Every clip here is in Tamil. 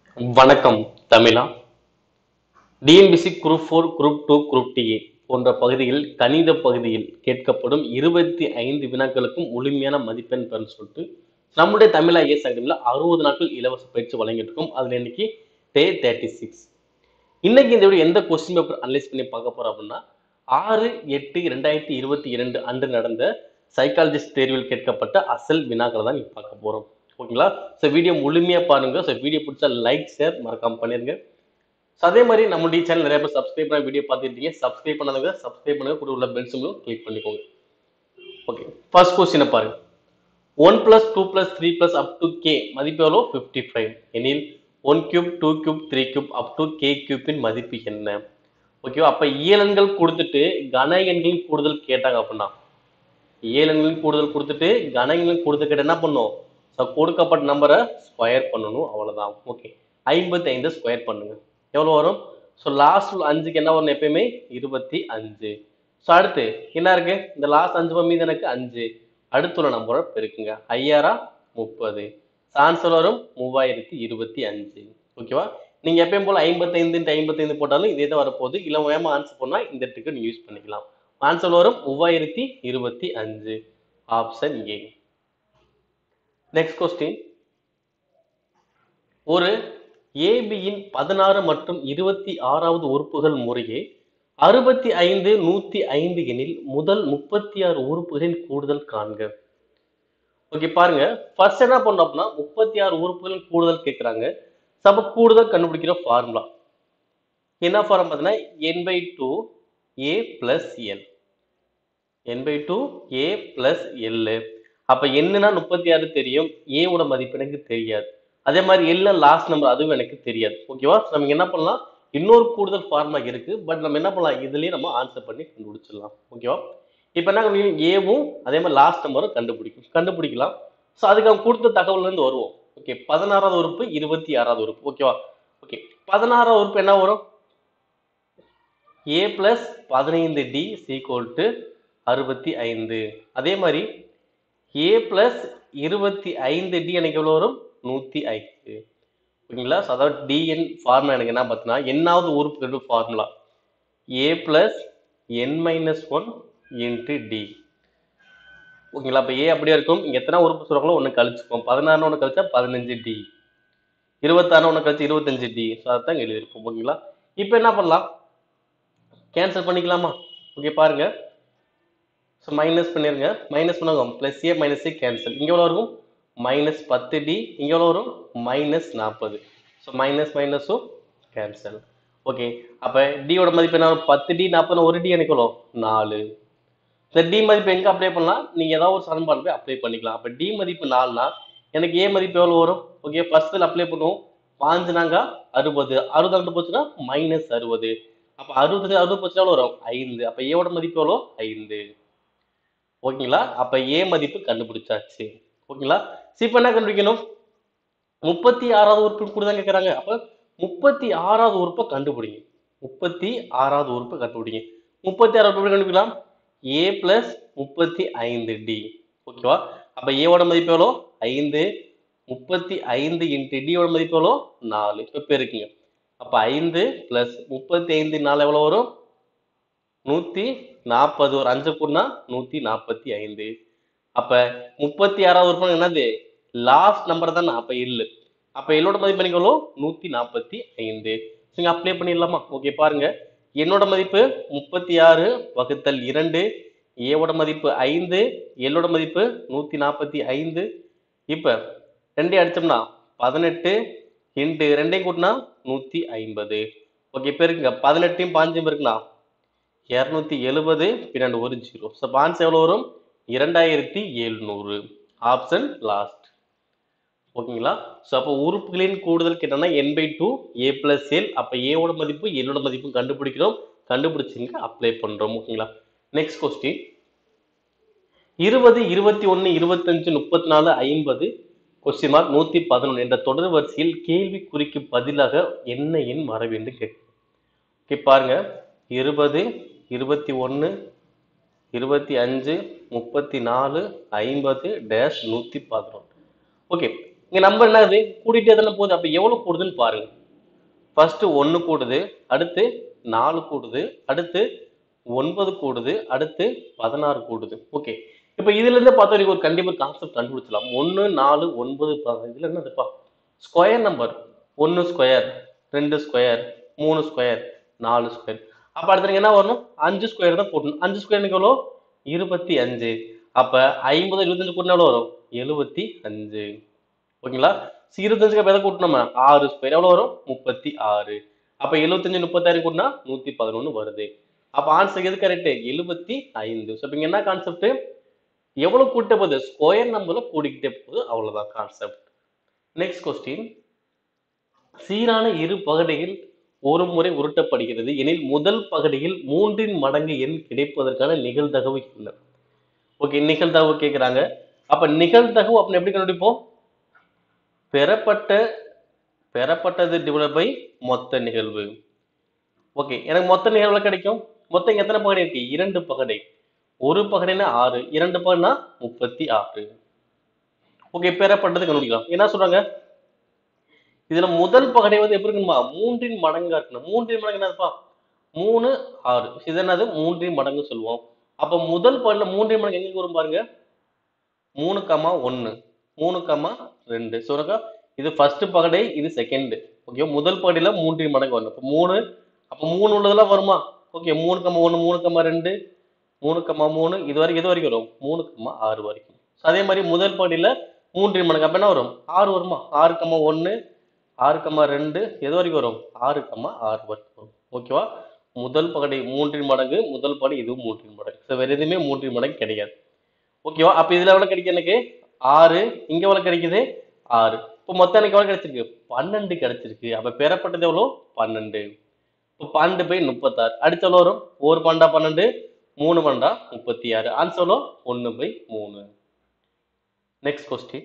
வணக்கம் தமிழா TNPSC group four group two group two A போன்ற பகுதியில் கணித பகுதியில் கேட்கப்படும் இருபத்தி ஐந்து வினாக்களுக்கும் முழுமையான மதிப்பெண் பெறும் சொல்லிட்டு நம்முடைய தமிழ் ஐஎஸ் அகாடமியில் அறுபது நாட்கள் இலவச பயிற்சி வழங்கிட்டு இருக்கோம் அதில் இன்னைக்கு டே தேர்ட்டி சிக்ஸ் இன்னைக்கு இந்த வீடியோ எந்த கொஸ்டின் பேப்பர் அனலைஸ் பண்ணி பார்க்க போறோம் அப்படின்னா ஆறு எட்டு ரெண்டாயிரத்தி இருபத்தி இரண்டு அன்று நடந்த சைக்காலஜிஸ்ட் தேர்வில் கேட்கப்பட்ட அசல் வினாக்களை தான் நீங்க பார்க்க போறோம் ஓகேங்களா ஸோ வீடியோ முழுமையாக பாருங்க ஸோ வீடியோ பிடிச்சா லைக் ஷேர் மறக்காம பண்ணிருங்க ஸோ அதே மாதிரி நம்மளுடைய சேனல் நிறைய பேர் சப்ஸ்கிரைப் பண்ண வீடியோ பார்த்துருக்கீங்க சப்ஸ்கிரைப் பண்ணாதவங்க சப்ஸ்கிரைப் பண்ணுங்க கூட உள்ள பெல் சிம்பிளும் கிளிக் பண்ணிக்கோங்க ஓகே ஃபர்ஸ்ட் கொஸ்டினை பாருங்க one plus two plus three plus up to K மதிப்பு எவ்வளோ ஃபிஃப்டி ஃபைவ் எனில் one cube two cube three cube up to K கியூப்பின் மதிப்பு என்ன ஓகேவா அப்போ இயலன்கள் கொடுத்துட்டு கன எண்களின் கூடுதல் கேட்டாங்க அப்படின்னா இயலன்களின் கூடுதல் கொடுத்துட்டு கன எண்களின் கூடுதல் கேட்ட என்ன பண்ணும் ஸோ கொடுக்கப்பட்ட நம்பரை ஸ்கொயர் பண்ணணும் அவ்வளவுதான் ஓகே ஐம்பத்தி ஐந்து ஸ்கொயர் பண்ணுங்க எவ்வளோ வரும் ஸோ லாஸ்ட் அஞ்சுக்கு என்ன வரும் எப்பயுமே இருபத்தி அஞ்சு ஸோ அடுத்து என்ன இருக்கு இந்த லாஸ்ட் அஞ்சு மீது எனக்கு அஞ்சு அடுத்துள்ள நம்பரை பெருக்குங்க ஐயாயிரம் முப்பது ஆன்சர் வரும் மூவாயிரத்தி இருபத்தி அஞ்சு ஓகேவா நீங்க எப்பயும் போல ஐம்பத்தைந்து ஐம்பத்தைந்து போட்டாலும் இதே தான் வரப்போகுது இல்லை வேகமாக ஆன்சர் பண்ணா இந்த ட்ரிக்கை நீங்க யூஸ் பண்ணிக்கலாம் ஆன்சர் வரும் மூவாயிரத்தி இருபத்தி அஞ்சு ஆப்ஷன் ஏ நெக்ஸ்ட் கொஸ்டின் ஒரு ஏபியின் பதினாறு மற்றும் இருபத்தி ஆறாவது உறுப்புகள் முறையே அறுபத்தி ஐந்து நூத்தி ஐந்து எனில் முதல் முப்பத்தி ஆறு உறுப்புகளின் கூடுதல் காண்க ஓகே பாருங்க ஃபர்ஸ்ட் என்ன பண்ணோம் அப்படின்னா முப்பத்தி ஆறு உறுப்புகளின் கூடுதல் கேட்குறாங்க அப்ப கூடுதல் கண்டுபிடிக்கிற ஃபார்முலா என்ன ஃபார்ம் பார்த்தீங்கன்னா N by two A plus L N by two A plus L அப்ப என்னன்னா முப்பத்தி ஆறு தெரியும் ஏவோட மதிப்பு எனக்கு தெரியாது அதே மாதிரி எல்ல லாஸ்ட் நம்பர் அதுவும் எனக்கு தெரியாது ஓகேவா நம்ம என்ன பண்ணலாம் இன்னொரு கூடுதல் ஃபார்முலா இருக்கு பட் நம்ம என்ன பண்ணலாம் இதுலயே நம்ம ஆன்சர் பண்ணி கண்டுபிடிச்சிடலாம் ஓகேவா இப்போ என்ன பண்ணுவீங்க ஏவும் அதே மாதிரி லாஸ்ட் நம்பரும் கண்டுபிடிக்கும் கண்டுபிடிக்கலாம் ஸோ அதுக்கு அவங்க கொடுத்த தகவல்ல இருந்து வருவோம் ஓகே பதினாறாவது உறுப்பு இருபத்தி ஆறாவது உறுப்பு ஓகேவா ஓகே பதினாறாவது உறுப்பு என்ன வரும் ஏ பிளஸ் பதினைந்து டி சீக்வல் டு அறுபத்தி ஐந்து அதே மாதிரி ஏ பிளஸ் இருபத்தி ஐந்து டி எனக்கு எவ்வளோ வரும் நூற்றி ஐந்து ஓகேங்களா ஸோ அதாவது டிஎன் ஃபார்முலா எனக்கு என்ன பார்த்தீங்கன்னா என்னாவது உறுப்பு formula A plus N minus one into D ஓகேங்களா அப்போ ஏ அப்படியே இருக்கும் இங்கே எத்தனை உறுப்பு சொல்கிறாங்களோ ஒன்று கழிச்சுப்போம் பதினாறு ஒன்று கழிச்சா பதினஞ்சு டி இருபத்தாறு ஒன்று கழிச்சு இருபத்தஞ்சு டி ஸோ அதான் எழுதியிருப்போம் ஓகேங்களா இப்போ என்ன பண்ணலாம் கேன்சல் பண்ணிக்கலாமா ஓகே பாருங்க ஸோ மைனஸ் பண்ணிருங்க மைனஸ் பண்ணாங்க plus A minus A cancel இங்கே எவ்வளோ இருக்கும் மைனஸ் பத்து டி இங்கே எவ்வளோ வரும் மைனஸ் நாற்பது ஸோ மைனஸ் மைனஸும் கேன்சல் ஓகே அப்போ டியோட மதிப்பு என்ன வரும்? பத்து டி நாற்பது ஒரு டி எனக்கு எவ்வளோ நாலு இந்த டி மதிப்பு எங்கே அப்ளை பண்ணலாம் நீங்கள் ஏதாவது ஒரு சமன்பாடு போய் அப்ளை பண்ணிக்கலாம் அப்போ டி மதிப்பு நாலுனா எனக்கு ஏ மதிப்பு எவ்வளோ வரும் ஓகே ஃபர்ஸ்ட்டில் அப்ளை பண்ணுவோம் பாஞ்சுனாங்க அறுபது அறுபது ரெண்டு போச்சுன்னா மைனஸ் அறுபது அப்போ அறுபது அறுபது போச்சுன்னா எவ்வளோ வரும் ஐந்து அப்போ ஏவோட மதிப்பு எவ்வளோ ஐந்து ஓகேங்களா அப்போ ஏ மதிப்பு கண்டுபிடிச்சாச்சு ஓகேங்களா சரி இப்போ என்ன கண்டுபிடிக்கணும் முப்பத்தி ஆறாவது உறுப்பு கூட தான் கேட்குறாங்க அப்போ முப்பத்தி ஆறாவது உறுப்பை கண்டுபிடிங்க முப்பத்தி ஆறாவது உறுப்பை கண்டுபிடிங்க முப்பத்தி ஆறாவது உறுப்பு கண்டுபிடிக்கலாம் ஏ பிளஸ் முப்பத்தி ஐந்து டி ஓகேவா அப்போ ஏவோட மதிப்பு எவ்வளோ ஐந்து முப்பத்தி ஐந்து இன்ட்டு டியோட மதிப்பு எவ்வளோ நாலு இப்போ பெருக்குங்க அப்போ ஐந்து பிளஸ் முப்பத்தி ஐந்து நாலு எவ்வளோ வரும் நூற்றி நாற்பது ஒரு அஞ்சு கூடனா நூற்றி நாற்பத்தி ஐந்து அப்போ முப்பத்தி ஆறாவது உறுப்பு என்னது லாஸ்ட் நம்பர் தானே அப்போ இல்லு அப்போ எல்லோட மதிப்பு எனக்கு எவ்வளோ நூற்றி நாற்பத்தி ஐந்து ஸோ அப்ளை பண்ணிடலாமா ஓகே பாருங்க என்னோட மதிப்பு முப்பத்தி ஆறு வகுத்தல் இரண்டு ஏவோட மதிப்பு ஐந்து எல்லோட மதிப்பு நூற்றி நாற்பத்தி ஐந்து இப்போ ரெண்டையும் அடிச்சோம்னா பதினெட்டு இன்ட்டு ரெண்டையும் கூட்டினா நூற்றி ஐம்பது ஓகே பெருக்குங்க பதினெட்டையும் பாஞ்சும் இருக்குண்ணா இரநூத்தி எழுபது பின்னாடி ஒரு ஜீரோ ஸோ பான்ஸ் எவ்வளோ வரும் இரண்டாயிரத்தி எழுநூறு ஆப்ஷன் லாஸ்ட் ஓகேங்களா ஸோ அப்போ உறுப்புகளின் கூடுதல் கேட்டோம்னா N by two A plus L அப்போ ஏவோட மதிப்பு எல்லோட மதிப்பும் கண்டுபிடிக்கிறோம் கண்டுபிடிச்சிங்க அப்ளை பண்ணுறோம் ஓகேங்களா நெக்ஸ்ட் கொஸ்டின் இருபது இருபத்தி ஒன்று இருபத்தஞ்சு முப்பத்தி நாலு ஐம்பது கொஸ்டின் மார்க் நூற்றி பதினொன்று என்ற தொடர் வரிசையில் கேள்விக்குறிக்கு பதிலாக என்ன எண் வர வேண்டும் கேட்கும் ஓகே பாருங்க இருபது இருபத்தி ஒன்று இருபத்தி அஞ்சு முப்பத்தி நாலு ஐம்பது டேஷ் நூற்றி பதினொன்று ஓகே இங்க நம்பர் என்னது கூட்டிட்டே தானே போகுது அப்ப எவ்வளவு கூடுதுன்னு பாருங்க ஃபர்ஸ்ட் ஒன்னு கூடுது அடுத்து நாலு கூடுது அடுத்து ஒன்பது கூடுது அடுத்து பதினாறு கூடுது ஓகே இப்ப இதுல இருந்து பார்த்தா வரைக்கும் ஒரு கண்டிப்பா கான்செப்ட் கண்டுபிடிச்சலாம் ஒன்னு நாலு ஒன்பது பதினாறு. இதுல என்னதுப்பா ஸ்கொயர் நம்பர் ஒன்னு ஸ்கொயர் ரெண்டு ஸ்கொயர் மூணு ஸ்கொயர் நாலு ஸ்கொயர் அப்ப அடுத்து என்ன வரணும் அஞ்சு ஸ்கொயர் தான் கூட்டணும் அஞ்சு ஸ்கொயர் எவ்வளோ இருபத்தி அஞ்சு அப்ப ஐம்பது இருபத்தஞ்சு கூட்டினா எவ்வளோ வரும் எழுபத்தி அஞ்சு ஓகேங்களா சரி, இருபத்தஞ்சுக்கு அப்ப எதை கூட்டணும் நம்ம ஆறு ஸ்கொயர் எவ்வளவு வரும் முப்பத்தி ஆறு அப்ப எழுபத்தஞ்சு முப்பத்தாறு கூட்டினா நூத்தி பதினொன்னு வருது அப்ப ஆன்சர் எது கரெக்ட் எழுபத்தி ஐந்து ஸோ இங்க என்ன கான்செப்ட் எவ்வளவு கூட்ட போகுது ஸ்கொயர் நம்பர்ல கூடிக்கிட்டே போகுது அவ்வளவுதான் கான்செப்ட் நெக்ஸ்ட் கொஸ்டின் சீரான இரு பகடையில் ஒரு முறை உருட்டப்படுகிறது எனில் முதல் பகடையில் மூன்றின் மடங்கு எண் கிடைப்பதற்கான நிகழ்தகவு என்ன ஓகே நிகழ்தகவு கேக்குறாங்க அப்ப நிகழ்தகவு அப்படின்னு எப்படி கண்டுபிடிப்போம் பெறப்பட்ட பெறப்பட்டது டிவைட் பை மொத்த நிகழ்வு ஓகே எனக்கு மொத்த நிகழ்வுல கிடைக்கும் மொத்தம் இங்க எத்தனை பகடை இருக்கு இரண்டு பகடை ஒரு பகடைனா ஆறு இரண்டு பகடைனா முப்பத்தி ஆறு ஓகே பெறப்பட்டது கண்டுபிடிக்கலாம் என்ன சொல்றாங்க இதுல முதல் பகடை வந்து எப்படி இருக்கணுமா மூன்றின் மடங்கா இருக்கணும் மூன்றின் மடங்கு என்னதுப்பா மூணு ஆறு இது என்னது மூன்றின் மடங்கு சொல்லுவோம் அப்ப முதல் பகடையில மூன்றின் மடங்கு எங்க வரும் பாருங்க மூணு கமா ஒன்னு மூணு கமா ரெண்டு சொல்லுங்க இது ஃபர்ஸ்ட் பகடை இது செகண்ட் ஓகே முதல் பகடையில மூன்றின் மடங்கு வரணும் அப்ப மூணு அப்ப மூணு உள்ளதெல்லாம் வருமா ஓகே மூணு கம்மா ஒன்று மூணு கம்மா ரெண்டு மூணு கம்மா மூணு இது வரைக்கும் இது வரைக்கும் வரும் மூணு கம்மா ஆறு வரைக்கும் So, அதே மாதிரி முதல் பகுதியில மூன்றின் மடங்கு அப்ப என்ன வரும் ஆறு வருமா ஆறு கம்மா ஒன்று ஆறு கம்மா ரெண்டு எது வரைக்கும் வரும் ஆறு கம்மா ஆறு வரைக்கும் வரும் ஓகேவா முதல் பகடை மூன்றின் மடங்கு முதல் பகடை இதுவும் மூன்றின் மடங்கு ஸோ வேற எதுவுமே மூன்றின் மடங்கு கிடையாது ஓகேவா அப்ப இதுல எவ்வளவு கிடைக்கும் எனக்கு ஆறு இங்க எவ்வளவு கிடைக்குது ஆறு இப்போ மொத்தம் எனக்கு எவ்வளவு கிடைச்சிருக்கு பன்னெண்டு கிடைச்சிருக்கு அப்ப பெறப்பட்டது எவ்வளவு பன்னெண்டு இப்போ பன்னெண்டு பை முப்பத்தாறு அடுத்த எவ்வளவு வரும் ஒரு பன்னெண்டா பன்னெண்டு மூணு பன்னெண்டா முப்பத்தி ஆறு ஆன்சர் எவ்வளோ ஒன்று பை மூணு நெக்ஸ்ட் கொஸ்டின்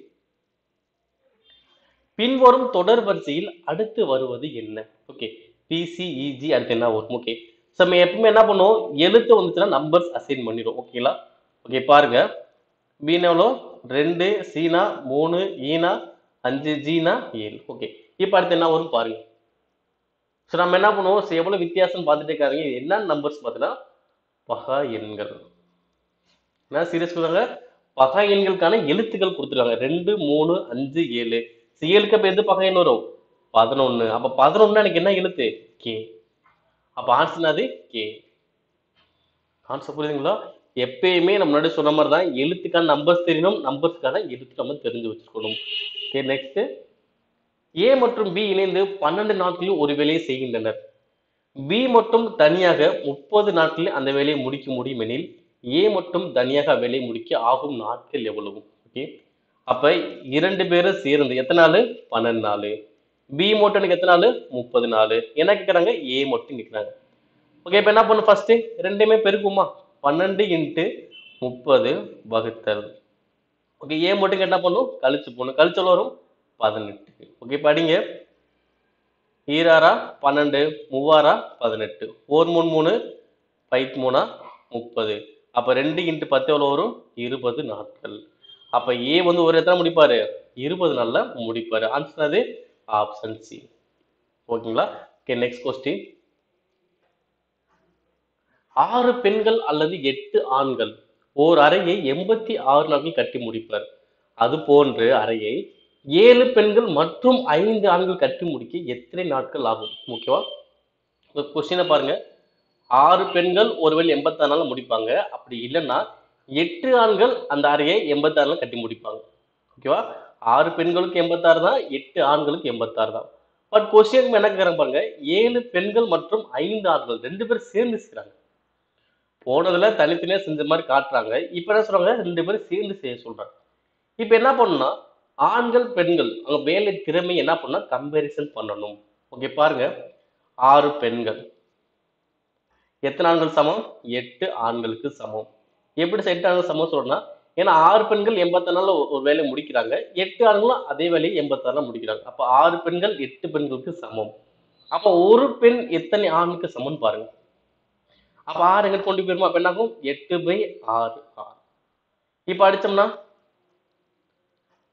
பின்வரும் தொடர் வரிசையில் அடுத்து வருவது என்ன ஓகே பிசிஇஜி அடுத்து என்ன வரும் ஓகே ஸோ நம்ம எப்பவுமே என்ன பண்ணுவோம் எழுத்து வந்துச்சுன்னா நம்பர்ஸ் அசைன் பண்ணிடும் ஓகேங்களா ஓகே பாருங்க பீனா எவ்வளோ ரெண்டு சீனா மூணு ஈனா அஞ்சு ஜீனா ஏழு ஓகே இப்போ அடுத்து என்ன வரும் பாருங்க ஸோ நம்ம என்ன பண்ணுவோம் so எவ்வளவு வித்தியாசம் பார்த்துட்டே இருக்காங்க இது என்ன நம்பர்ஸ் பார்த்தீங்கன்னா பகா எண்கள் என்ன சீரியஸ் சொல்றாங்க பகா எண்களுக்கான எழுத்துக்கள் கொடுத்துருக்காங்க ரெண்டு மூணு அஞ்சு ஏழு So, ஏழுக்கு அப்ப எது பகா எண் வரும் பதினொன்னு அப்ப பதினொன்னு எனக்கு என்ன எழுத்து கே அப்ப ஆன்சர் அது கே ஆன்சர் புரியுதுங்களா எப்பயுமே நம்ம முன்னாடி சொன்ன மாதிரி தான் எழுத்துக்கான நம்பர்ஸ் தெரியணும் நம்பர்ஸ்க்கான எழுத்து நம்ம தெரிஞ்சு வச்சுக்கணும் ஓகே நெக்ஸ்ட் ஏ மற்றும் பி இணைந்து பன்னெண்டு நாட்களில் ஒரு வேலையை செய்கின்றனர் பி மட்டும் தனியாக முப்பது நாட்களில் அந்த வேலையை முடிக்க முடியும் எனில் ஏ மட்டும் தனியாக வேலையை முடிக்க ஆகும் நாட்கள் எவ்வளவு ஓகே அப்ப இரண்டு பேரும் சேர்ந்து எத்தனை நாள் பன்னெண்டு நாள் பி மட்டும் எனக்கு எத்தனை நாள் முப்பது நாள் என்ன கேட்குறாங்க ஏ மட்டும் கேட்குறாங்க ஓகே இப்போ என்ன பண்ணும் ஃபர்ஸ்ட் ரெண்டுமே பெருக்குமா பன்னெண்டு இன்ட்டு முப்பது வகுத்தல் ஓகே ஏ மட்டும் என்ன பண்ணும் கழிச்சு போகணும் கழிச்சல் வரும் பதினெட்டு ஓகே படிங்க ஈராறா பன்னெண்டு மூவாரா பதினெட்டு ஓர் மூணு மூணு பைத் மூணா முப்பது அப்ப ரெண்டு இன்ட்டு பத்து எவ்வளோ வரும் இருபது நாட்கள் அப்ப ஏ வந்து ஒரு எத்தனை முடிப்பாரு இருபது நாள்ல முடிப்பாரு ஆன்சர் அது ஆப்ஷன் சி ஓகேங்களா ஓகே நெக்ஸ்ட் கொஸ்டின் ஆறு பெண்கள் அல்லது எட்டு ஆண்கள் ஓர் அறையை எண்பத்தி ஆறு நாட்கள் கட்டி முடிப்பர் அது போன்று அறையை ஏழு பெண்கள் மற்றும் ஐந்து ஆண்கள் கட்டி முடிக்க எத்தனை நாட்கள் ஆகும் ஓகேவா கொஸ்டினை பாருங்க ஆறு பெண்கள் ஒருவேளை எண்பத்தாறு நாள் முடிப்பாங்க அப்படி இல்லைன்னா எட்டு ஆண்கள் அந்த அறையை எண்பத்தாறு நாள் கட்டி முடிப்பாங்க ஓகேவா ஆறு பெண்களுக்கு எண்பத்தாறு தான் எட்டு ஆண்களுக்கு எண்பத்தாறு தான் பட் கொஸ்டின் என்ன கேட்குறாங்க பாருங்க ஏழு பெண்கள் மற்றும் ஐந்து ஆண்கள் ரெண்டு பேரும் சேர்ந்து செய்றாங்க போனதுல தனித்தனியா செஞ்ச மாதிரி காட்டுறாங்க இப்ப என்ன சொல்றாங்க ரெண்டு பேரும் சேர்ந்து செய்ய சொல்றாங்க இப்ப என்ன பண்ணணும்னா ஆண்கள் பெண்கள் அவங்க வேலை திறமை என்ன பண்ணா கம்பேரிசன் பண்ணணும் ஓகே பாருங்க ஆறு பெண்கள் எத்தனை ஆண்கள் சமம் எட்டு ஆண்களுக்கு சமம் எப்படி எட்டு ஆண்கள் சமம் சொல்றேன்னா ஏன்னா ஆறு பெண்கள் எண்பத்தி நாள்ல ஒரு வேலையை முடிக்கிறாங்க எட்டு ஆண்களும் அதே வேலையை எண்பத்தாறுல முடிக்கிறாங்க அப்ப ஆறு பெண்கள் எட்டு பெண்களுக்கு சமம் அப்ப ஒரு பெண் எத்தனை ஆணுக்கு சமம்னு பாருங்க அப்ப ஆறு எங்க கொண்டு போயிருமா அப்ப என்ன ஆகும் எட்டு பை ஆறு ஆறு இப்ப அடிச்சோம்னா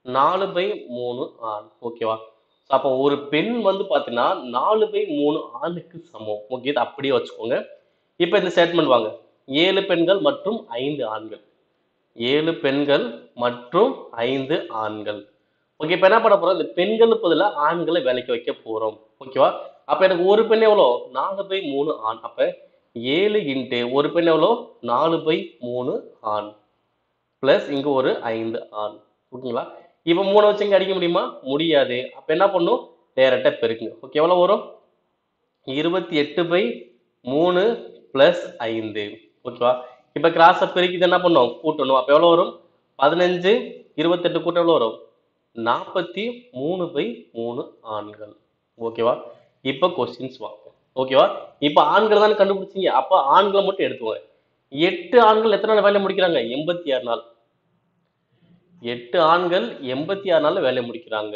நாலு பை மூணு ஆண் ஓகேவா அப்போ ஒரு பெண் வந்து பார்த்தீங்கன்னா நாலு பை மூணு ஆணுக்கு சமம் ஓகே இது அப்படியே வச்சுக்கோங்க இப்போ இந்த ஸ்டேட்மெண்ட் வாங்க ஏழு பெண்கள் மற்றும் ஐந்து ஆண்கள் ஏழு பெண்கள் மற்றும் ஐந்து ஆண்கள் ஓகே இப்போ என்ன பண்ண போறோம் இந்த பெண்களுக்கு பதிலாக ஆண்களை வேலைக்கு வைக்க போறோம் ஓகேவா அப்ப எனக்கு ஒரு பெண் எவ்வளோ நாலு பை மூணு ஆண் அப்ப ஏழு இன்ட்டு ஒரு பெண் எவ்வளோ நாலு பை மூணு ஆண் பிளஸ் இங்க ஒரு ஐந்து ஆண் ஓகேங்களா இப்போ மூணு வச்சு இங்க அடிக்க முடியுமா முடியாது அப்ப என்ன பண்ணும் டேரக்டா பெருக்குங்க ஓகே எவ்வளோ வரும் இருபத்தி எட்டு பை மூணு பிளஸ் ஐந்து ஓகேவா இப்போ கிராஸை பெருக்கிட்டு என்ன பண்ணோம் கூட்டணும் அப்போ எவ்வளோ வரும் பதினஞ்சு இருபத்தெட்டு கூட்டம் எவ்வளோ வரும் நாற்பத்தி மூணு பை மூணு ஆண்கள் ஓகேவா இப்போ கொஸ்டின்ஸ் வாங்க ஓகேவா இப்போ ஆண்கள் தானே கண்டுபிடிச்சீங்க அப்போ ஆண்களை மட்டும் எடுத்துக்கோங்க எட்டு ஆண்கள் எத்தனை நாள் வேலையை முடிக்கிறாங்க எண்பத்தி ஆறு நாள் எட்டு ஆண்கள் எண்பத்தி ஆறு நாள்ல வேலையை முடிக்கிறாங்க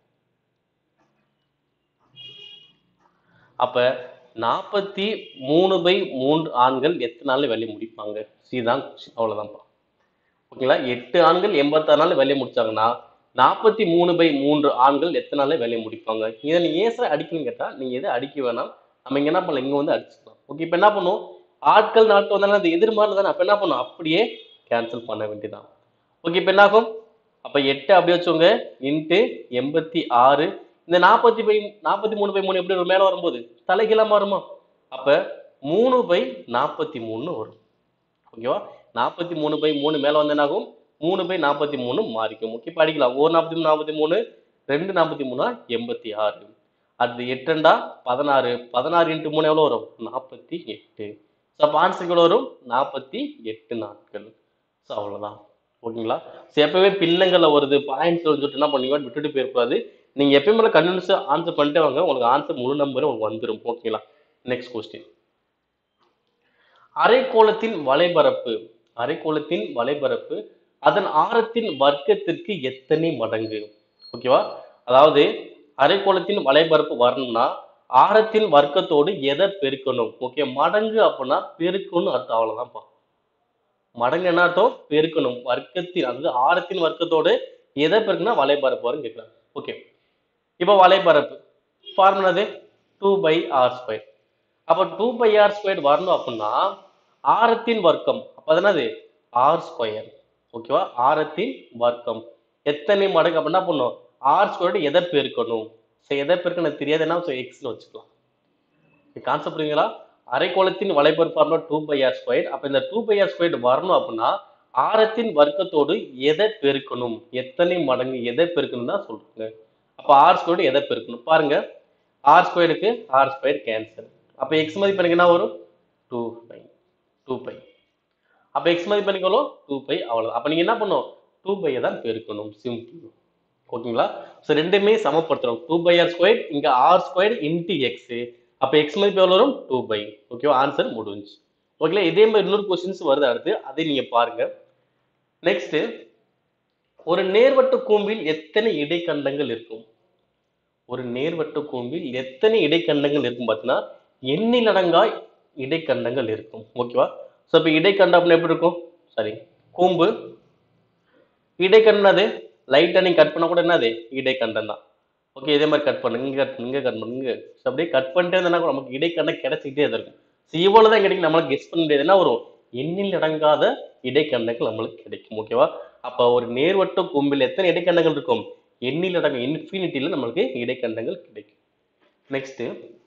அப்ப நாற்பத்தி மூணு பை மூன்று ஆண்கள் எத்தனை நாள்ல வேலையை முடிப்பாங்க இதுதான் question. அவ்வளவுதான்ப்பா ஓகேங்களா எட்டு ஆண்கள் எண்பத்தாறு நாள் வேலையை முடிச்சாங்கன்னா நாற்பத்தி மூணு பை மூன்று ஆண்கள் எத்தனை நாள்ல வேலையை முடிப்பாங்க இதை நீங்க ஏன் சார் அடிக்கணும்னு கேட்டா நீங்க எதை அடிக்க வேணாம் நம்ம இங்க என்ன பண்ணலாம் இங்க வந்து அடிச்சுக்கலாம் ஓகே இப்போ என்ன பண்ணுவோம் ஆட்கள் நாட்கள் வந்தாலும் அது எதிர்மாறு தானே அப்ப என்ன பண்ணும் அப்படியே கேன்சல் பண்ண வேண்டியதான் ஓகே இப்போ என்ன ஆகும் அப்ப எட்டு அப்படியே வச்சுக்கோங்க இன்ட்டு எண்பத்தி ஆறு இந்த நாற்பத்தி பை நாற்பத்தி மூணு பை மூணு எப்படி வரும்? மேல வரும்போது தலைகீழா மாறுமா அப்ப மூணு பை நாற்பத்தி மூணு வரும் ஓகேவா நாற்பத்தி மூணு பை மூணு மேல வந்து என்ன ஆகும் மூணு பை நாற்பத்தி மூணு மாறிக்கும் ஓகே இப்போ அடிக்கலாம் ஒரு நாற்பத்தி மூணு நாற்பத்தி மூணு ரெண்டு நாற்பத்தி மூணா எண்பத்தி ஆறு அடுத்து எட்டுண்டா பதினாறு பதினாறு இன்ட்டு மூணு எவ்வளோ வரும் நாற்பத்தி எட்டு ஸோ அப்போ ஆன்சர் எவ்வளோ வரும் நாற்பத்தி எட்டு நாட்கள் ஸோ அவ்வளோதான் ஓகேங்களா ஸோ எப்பவுமே பின்னங்கள்ல வருது பாயிண்ட்ஸ் சொல்லிட்டு என்ன பண்ணுவீங்க விட்டுட்டு போயிருக்கூடாது நீங்க எப்பயுமே கண்டினியூஸாக ஆன்சர் பண்ணிட்டே வாங்க உங்களுக்கு ஆன்சர் முழு நம்பரும் உங்களுக்கு வந்துடும் ஓகேங்களா நெக்ஸ்ட் கொஸ்டின் அரைக்கோளத்தின் வலைபரப்பு அரைக்கோளத்தின் வலைபரப்பு அதன் ஆரத்தின் வர்க்கத்திற்கு எத்தனை மடங்கு ஓகேவா அதாவது அரைக்கோளத்தின் வலைபரப்பு வரணும்னா ஆரத்தின் வர்க்கத்தோடு எதை பெருக்கணும் ஓகே மடங்கு அப்படின்னா பெருக்கணும்னு அர்த்தம் அவ்வளவுதான்ப்பா மடங்கு என்ன அர்த்தம் பெருக்கணும் வர்க்கத்தின் அதாவது ஆரத்தின் வர்க்கத்தோடு எதை பெருக்குனா வலைபரப்பு வரும் கேட்கலாம் ஓகே இப்போ வலைபரப்பு ஃபார்முலா அது டூ பை ஆர் ஸ்கொயர் அப்போ டூ பை ஆர் ஸ்கொயர் வரணும் அப்படின்னா ஆரத்தின் வர்க்கம் அப்போ அது என்னது ஆர் ஸ்கொயர் ஓகேவா ஆரத்தின் வர்க்கம் எத்தனை மடங்கு அப்படின்னா பண்ணும் ஆர் ஸ்கொயர் எதை பெருக்கணும் ஸோ எதை பெருக்கணும் எனக்கு தெரியாதுன்னா ஸோ எக்ஸ்னு வச்சுக்கலாம் கான்செப்ட் புரியுங்களா அரைக்கோளத்தின் வலைபரப்பு formula two pi R square அப்போ இந்த டூ பை ஆர் ஸ்கொயர் வரணும் அப்படின்னா ஆரத்தின் வர்க்கத்தோடு எதை பெருக்கணும் எத்தனை மடங்கு எதை பெருக்கணும் தான் சொல்றாங்க அப்போ ஆர் ஸ்கொயர் எதை பெருக்கணும் பாருங்க ஆர் ஸ்கொயருக்கு ஆர் ஸ்கொயர் கேன்சல் அப்போ எக்ஸ் மதிப்பு எனக்கு என்ன வரும் டூ பை டூ பை அப்போ எக்ஸ் மதிப்பு எனக்கு எவ்வளோ டூ பை அவ்வளோ அப்போ நீங்கள் என்ன பண்ணணும் டூ பையை தான் பெருக்கணும் சிம்பிள் ஓகேங்களா ஸோ ரெண்டுமே சமப்படுத்துறோம் டூ பை ஆர் ஸ்கொயர் இங்கே ஆர் ஸ்கொயர் இன்ட்டு எக்ஸ் அப்போ எக்ஸ் மதிப்பு எவ்வளோ வரும் டூ பை ஓகேவா ஆன்சர் முடிஞ்சு ஓகேங்களா இதே மாதிரி இன்னொரு கொஸ்டின்ஸ் வருது அடுத்து அதை நீங்கள் பாருங்க நெக்ஸ்ட் ஒரு நேர்வட்ட கூம்பில் எத்தனை இடைக்கண்டங்கள் இருக்கும் ஒரு நேர்வட்ட கூம்பில் எத்தனை இடைக்கண்டங்கள் இருக்கும் பார்த்தீங்கன்னா எண்ணிலடங்காய் இடைக்கண்டங்கள் இருக்கும் ஓகேவா ஸோ இப்போ இடைக்கண்டம் அப்படின்னா எப்படி இருக்கும் சரி கூம்பு இடைக்கண்டம் அது லைட்டாக நீங்கள் கட் பண்ண கூட என்னது இடைக்கண்டம் தான் ஓகே இதே மாதிரி கட் பண்ணுங்க இங்கே கட் இங்கே கட் பண்ணுங்க ஸோ அப்படியே கட் பண்ணிட்டே இருந்தா கூட நமக்கு இடைக்கண்டம் கிடைச்சிக்கிட்டே தான் இருக்கும் ஸோ இவ்வளோ தான் கிடைக்கும் நம்மளுக்கு கெஸ் பண்ண முடியாது என்ன வரும் எண்ணில் அடங்காத இடைக்கண்டங்கள் நம்மளுக்கு கிடைக்கும் ஓகேவா அப்போ ஒரு நேர்வட்ட கூம்பில் எத்தனை இடைக்கண்டங்கள் இருக்கும் எண்ணில் அடங்க இன்ஃபினிட்டியில் நம்மளுக்கு இடைக்கண்டங்கள் கிடைக்கும் நெக்ஸ்ட்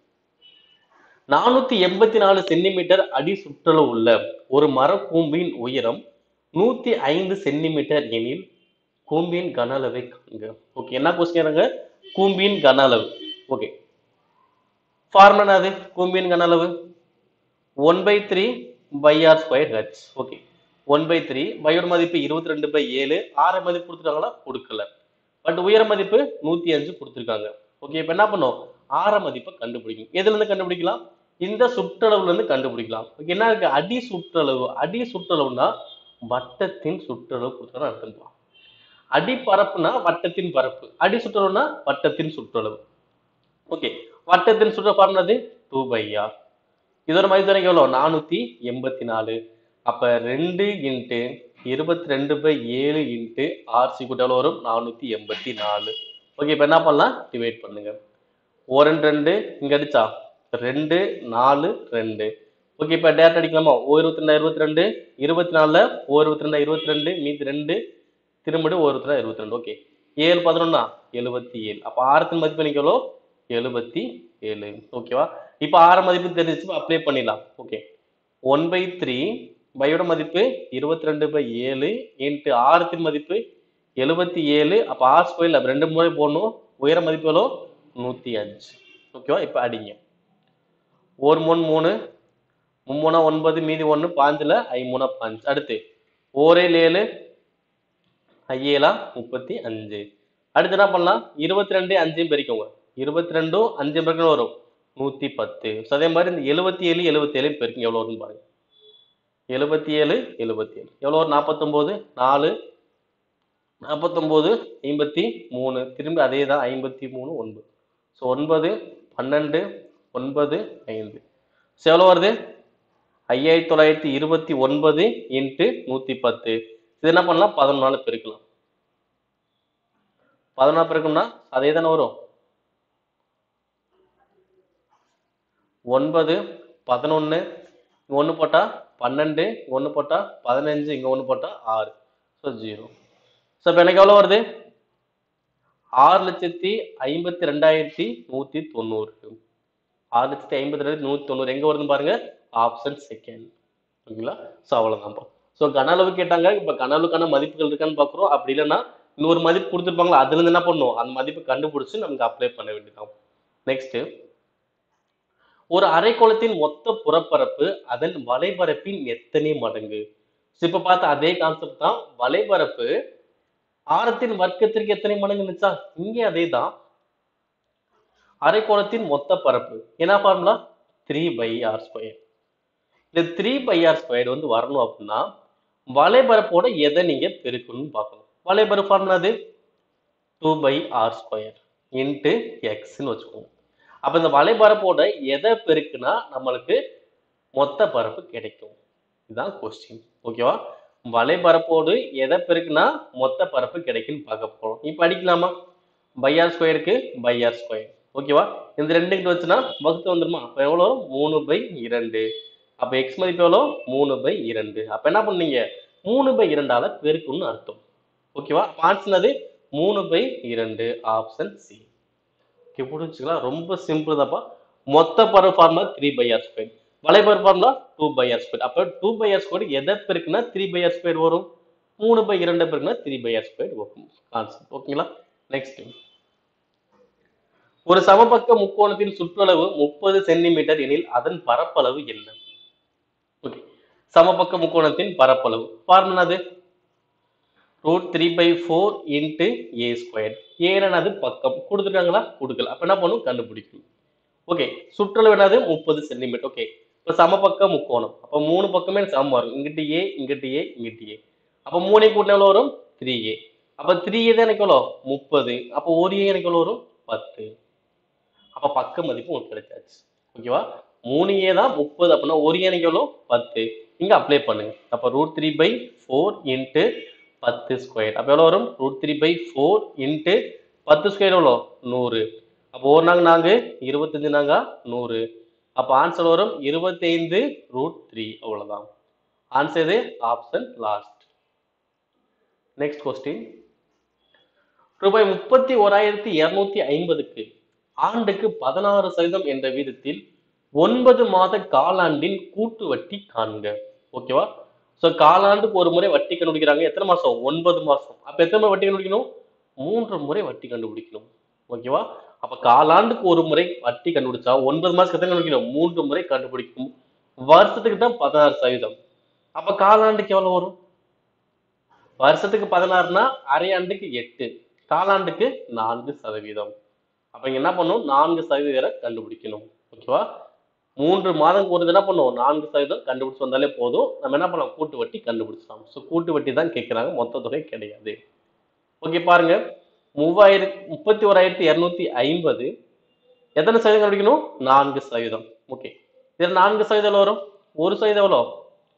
நானூத்தி எண்பத்தி நாலு சென்டிமீட்டர் அடி சுற்றளவு உள்ள ஒரு மரக்கூம்பின் உயரம் நூத்தி ஐந்து சென்டிமீட்டர் எனில் கூம்பின் கன அளவை காண்க ஓகே என்ன கொஸ்டின் கூம்பின் கன அளவு ஓகே ஃபார்முலா அது கூம்பின் கன அளவு one by three pi R square H okay one by three பையோட மதிப்பு இருபத்தி ரெண்டு பை ஏழு ஆறு மதிப்பு கொடுத்துருக்காங்களா கொடுக்கல பட் உயர மதிப்பு நூத்தி அஞ்சு கொடுத்துருக்காங்க ஓகே இப்போ என்ன பண்ணோம் ஆற மதிப்பை கண்டுபிடிக்கும் எதுல இருந்து கண்டுபிடிக்கலாம் இந்த சுற்றளவுல இருந்து கண்டுபிடிக்கலாம் ஓகே என்ன இருக்கு அடி சுற்றளவு அடி சுற்றளவுனா வட்டத்தின் சுற்றளவு கொடுத்தா அர்த்தம் அடி பரப்புனா வட்டத்தின் பரப்பு அடி சுற்றளவுனா வட்டத்தின் சுற்றளவு ஓகே வட்டத்தின் சுற்ற ஃபார்முலா டூ பை ஆர் இதோட மதிப்பு எனக்கு எவ்வளோ நானூத்தி எண்பத்தி நாலு அப்ப ரெண்டு இன்ட்டு இருபத்தி ரெண்டு பை ஏழு இன்ட்டு ஆர்சி கூட்டால் வரும் நானூற்றி எண்பத்தி நாலு ஓகே இப்போ என்ன பண்ணலாம் டிவைட் பண்ணுங்க ஓ ரெண்டு ரெண்டு இங்கே அடிச்சா ரெண்டு நாலு ரெண்டு ஓகே இப்போ டேரக்ட் அடிக்கலாமா ஓ இருபத்தி ரெண்டா இருபத்தி ரெண்டு இருபத்தி நாலில் ஓ இருபத்தி ரெண்டா இருபத்தி ரெண்டு மீதி ரெண்டு திரும்படி ஓ இருபத்தி ரெண்டா இருபத்தி ரெண்டு ஓகே ஏழு பதினொன்னா எழுபத்தி ஏழு அப்போ ஆரத்தின் மதிப்பு எனக்கு எவ்வளோ எழுபத்தி ஏழு ஓகேவா இப்போ ஆறு மதிப்பு தெரிஞ்சிச்சு அப்ளை பண்ணிடலாம் ஓகே ஒன் பை த்ரீ பையோட மதிப்பு இருபத்தி ரெண்டு பை ஏழு இன்ட்டு ஆரத்தின் மதிப்பு எழுபத்தி ஏழு அப்போ ஆர் ஸ்கொயரில் ரெண்டு முறை போடணும் உயர மதிப்பு எவ்வளோ நூற்றி அஞ்சு ஓகேவா இப்போ அடிங்க ஒரு மூணு மூணு மும்மூணா ஒன்பது மீதி ஒன்று பாஞ்சில் ஐமூணா பாஞ்சு அடுத்து ஓரேல் ஏழு ஐயேலா முப்பத்தி அஞ்சு அடுத்து என்ன பண்ணலாம் இருபத்தி ரெண்டு அஞ்சையும் பெருக்கோங்க இருபத்தி ரெண்டும் அஞ்சு பெருக்கணும் வரும் நூற்றி பத்து ஸோ அதே மாதிரி இந்த எழுபத்தி ஏழு எழுபத்தி ஏழு பெருக்குங்க எவ்வளோ வரும்னு பாருங்க எழுபத்தி ஏழு எழுபத்தி ஏழு எவ்வளோ வரும் நாற்பத்தொம்போது நாலு நாற்பத்தொம்போது ஐம்பத்தி மூணு திரும்பி அதே தான் ஐம்பத்தி மூணு ஒன்பது ஸோ ஒன்பது பன்னெண்டு ஒன்பது ஐந்து ஸோ எவ்வளோ வருது ஐயாயிரத்தி தொள்ளாயிரத்தி இருபத்தி ஒன்பது இன்ட்டு நூற்றி பத்து இது என்ன பண்ணலாம் பதினொன்று பெருக்கலாம் பதினொன்று பெருக்கணும்னா அதே தானே வரும் ஒன்பது பதினொன்று இங்கே ஒன்று போட்டால் பன்னெண்டு ஒன்று போட்டால் பதினஞ்சு இங்கே ஒன்று போட்டால் ஆறு ஸோ ஜீரோ ஸோ இப்போ எனக்கு எவ்வளோ வருது ஆறு லட்சத்தி ஐம்பத்தி ரெண்டாயிரத்தி நூற்றி தொண்ணூறு ஆறு லட்சத்தி ஐம்பத்தி ரெண்டாயிரத்தி நூற்றி தொண்ணூறு எங்கே வருதுன்னு பாருங்க ஆப்ஷன் செகண்ட் ஓகேங்களா ஸோ அவ்வளோதான்ப்பா ஸோ கன அளவு கேட்டாங்க இப்போ கன அளவுக்கான மதிப்புகள் இருக்கான்னு பார்க்குறோம் அப்படி இல்லைன்னா இன்னொரு மதிப்பு கொடுத்துருப்பாங்களா அதுலேருந்து என்ன பண்ணும் அந்த மதிப்பை கண்டுபிடிச்சி நமக்கு அப்ளை பண்ண வேண்டியதான் நெக்ஸ்ட் ஒரு அரைக்கோளத்தின் மொத்த புறப்பரப்பு அதன் வலைபரப்பின் எத்தனை மடங்கு So, இப்ப பார்த்த அதே கான்செப்ட் தான் வலைபரப்பு ஆரத்தின் வர்க்கத்திற்கு எத்தனை மடங்கு இருந்துச்சா இங்கே அதே தான் அரைக்கோளத்தின் மொத்த பரப்பு என்ன formula three pi R square இந்த த்ரீ பை ஆர் ஸ்கொயர் வந்து வரணும் அப்படின்னா வலைபரப்போட எதை நீங்க பெருக்கணும்னு பார்க்கணும் வலைபரப்பு ஃபார்முலா அது two pi R square into எக்ஸ்ன்னு வச்சுக்கோங்க அப்ப இந்த வலைபரப்போட எதை பெருக்குனா நம்மளுக்கு மொத்த பரப்பு கிடைக்கும் இதுதான் கொஸ்டின் ஓகேவா வலைபரப்போடு எதை பெருக்குனா மொத்த பரப்பு கிடைக்குன்னு பார்க்க போறோம் இப்போ அடிக்கலாமா பை ஆர் ஸ்கொயருக்கு பை ஆர் ஸ்கொயர் ஓகேவா இந்த ரெண்டு கிட்ட வச்சுன்னா வகுத்து வந்துருமா அப்போ எவ்வளோ மூணு பை இரண்டு அப்போ எக்ஸ் மதிப்பு எவ்வளோ மூணு பை இரண்டு அப்போ என்ன பண்ணீங்க மூணு பை இரண்டால பெருக்குன்னு அர்த்தம் ஓகேவா ஆன்சர் அது மூணு பை இரண்டு ஆப்ஷன் சி ஓகே புரிஞ்சுக்கலாம் ரொம்ப சிம்பிள் தான்ப்பா மொத்த பரவு formula three pi R square வலைபர் formula two pi R square அப்போ டூ பை ஆர் ஸ்கொயர் எதை பெருக்குன்னா த்ரீ பை ஆர் ஸ்கொயர் வரும் மூணு பை இரண்டு பெருக்குன்னா த்ரீ பை ஆர் ஸ்கொயர் வரும் கான்செப்ட் ஓகேங்களா நெக்ஸ்ட் ஒரு சமபக்க முக்கோணத்தின் சுற்றளவு முப்பது சென்டிமீட்டர் எனில் அதன் பரப்பளவு என்ன ஓகே சமபக்க முக்கோணத்தின் பரப்பளவு ஃபார்முலா அது root three by four into a square ஏனது பக்கம் கொடுத்துருக்காங்களா கொடுக்கல அப்போ என்ன பண்ணும் கண்டுபிடிக்கணும் ஓகே சுற்றளவு என்னது முப்பது சென்டிமீட்டர் ஓகே இப்போ சமபக்க முக்கோணம் அப்போ மூணு பக்கமே சமம் வரும் இங்கிட்டு ஏ இங்கிட்டு ஏ இங்கிட்டு ஏ அப்போ மூணை கூட்டின எவ்வளோ வரும் த்ரீ ஏ அப்போ த்ரீ ஏ தான் எனக்கு எவ்வளோ முப்பது அப்போ ஒரு ஏ எனக்கு எவ்வளோ வரும் பத்து அப்போ பக்க மதிப்பு உங்களுக்கு கிடைச்சாச்சு ஓகேவா மூணு ஏ தான் முப்பது அப்படின்னா ஒரு ஏ எனக்கு எவ்வளோ பத்து இங்கே அப்ளை பண்ணுங்க அப்போ root three by four into பத்து ஸ்கொயர் அப்போ எவ்வளோ வரும் root three by four into பத்து ஸ்கொயர் எவ்வளோ நூறு அப்போ ஒரு நாங்க நாங்க இருபத்தஞ்சு நாங்க நூறு அப்போ ஆன்சர் வரும் இருபத்தைந்து ரூட் த்ரீ அவ்வளோதான் ஆன்சர் இது ஆப்ஷன் லாஸ்ட் நெக்ஸ்ட் கொஸ்டின் ரூபாய் முப்பத்தி ஓராயிரத்தி இருநூத்தி ஐம்பதுக்கு ஆண்டுக்கு பதினாறு சதவீதம் என்ற வீதத்தில் ஒன்பது மாத காலாண்டின் கூட்டு வட்டி காண்க ஓகேவா ஸோ காலாண்டுக்கு ஒரு முறை வட்டி கண்டுபிடிக்கிறாங்க எத்தனை மாசம் ஒன்பது மாசம் அப்ப எத்தனை முறை வட்டி கண்டுபிடிக்கணும் மூன்று முறை வட்டி கண்டுபிடிக்கணும் ஓகேவா அப்ப காலாண்டுக்கு ஒரு முறை வட்டி கண்டுபிடிச்சா ஒன்பது மாசத்துக்கு எத்தனை கண்டுபிடிக்கணும் மூன்று முறை கண்டுபிடிக்கும் வருஷத்துக்கு தான் பதினாறு சதவீதம் அப்ப காலாண்டுக்கு எவ்வளவு வரும் வருஷத்துக்கு பதினாறுனா அரை ஆண்டுக்கு எட்டு காலாண்டுக்கு நான்கு சதவீதம் அப்ப இங்க என்ன பண்ணும் நான்கு சதவீதம் கண்டுபிடிக்கணும் ஓகேவா மூன்று மாதம் ஒரு என்ன பண்ணுவோம் நான்கு சதவீதம் கண்டுபிடிச்சு வந்தாலே போதும் நம்ம என்ன பண்ணலாம் கூட்டு வட்டி கண்டுபிடிச்சலாம் ஸோ கூட்டு வட்டி தான் கேட்குறாங்க மொத்த தொகை கிடையாது ஓகே பாருங்க மூவாயிரத்தி முப்பத்தி ஓராயிரத்தி இரநூத்தி ஐம்பது எத்தனை சதவீதம் கண்டுபிடிக்கணும் நான்கு சதவீதம் ஓகே இதில் நான்கு சதவீதம் எவ்வளோ வரும் ஒரு சதவீதம் எவ்வளோ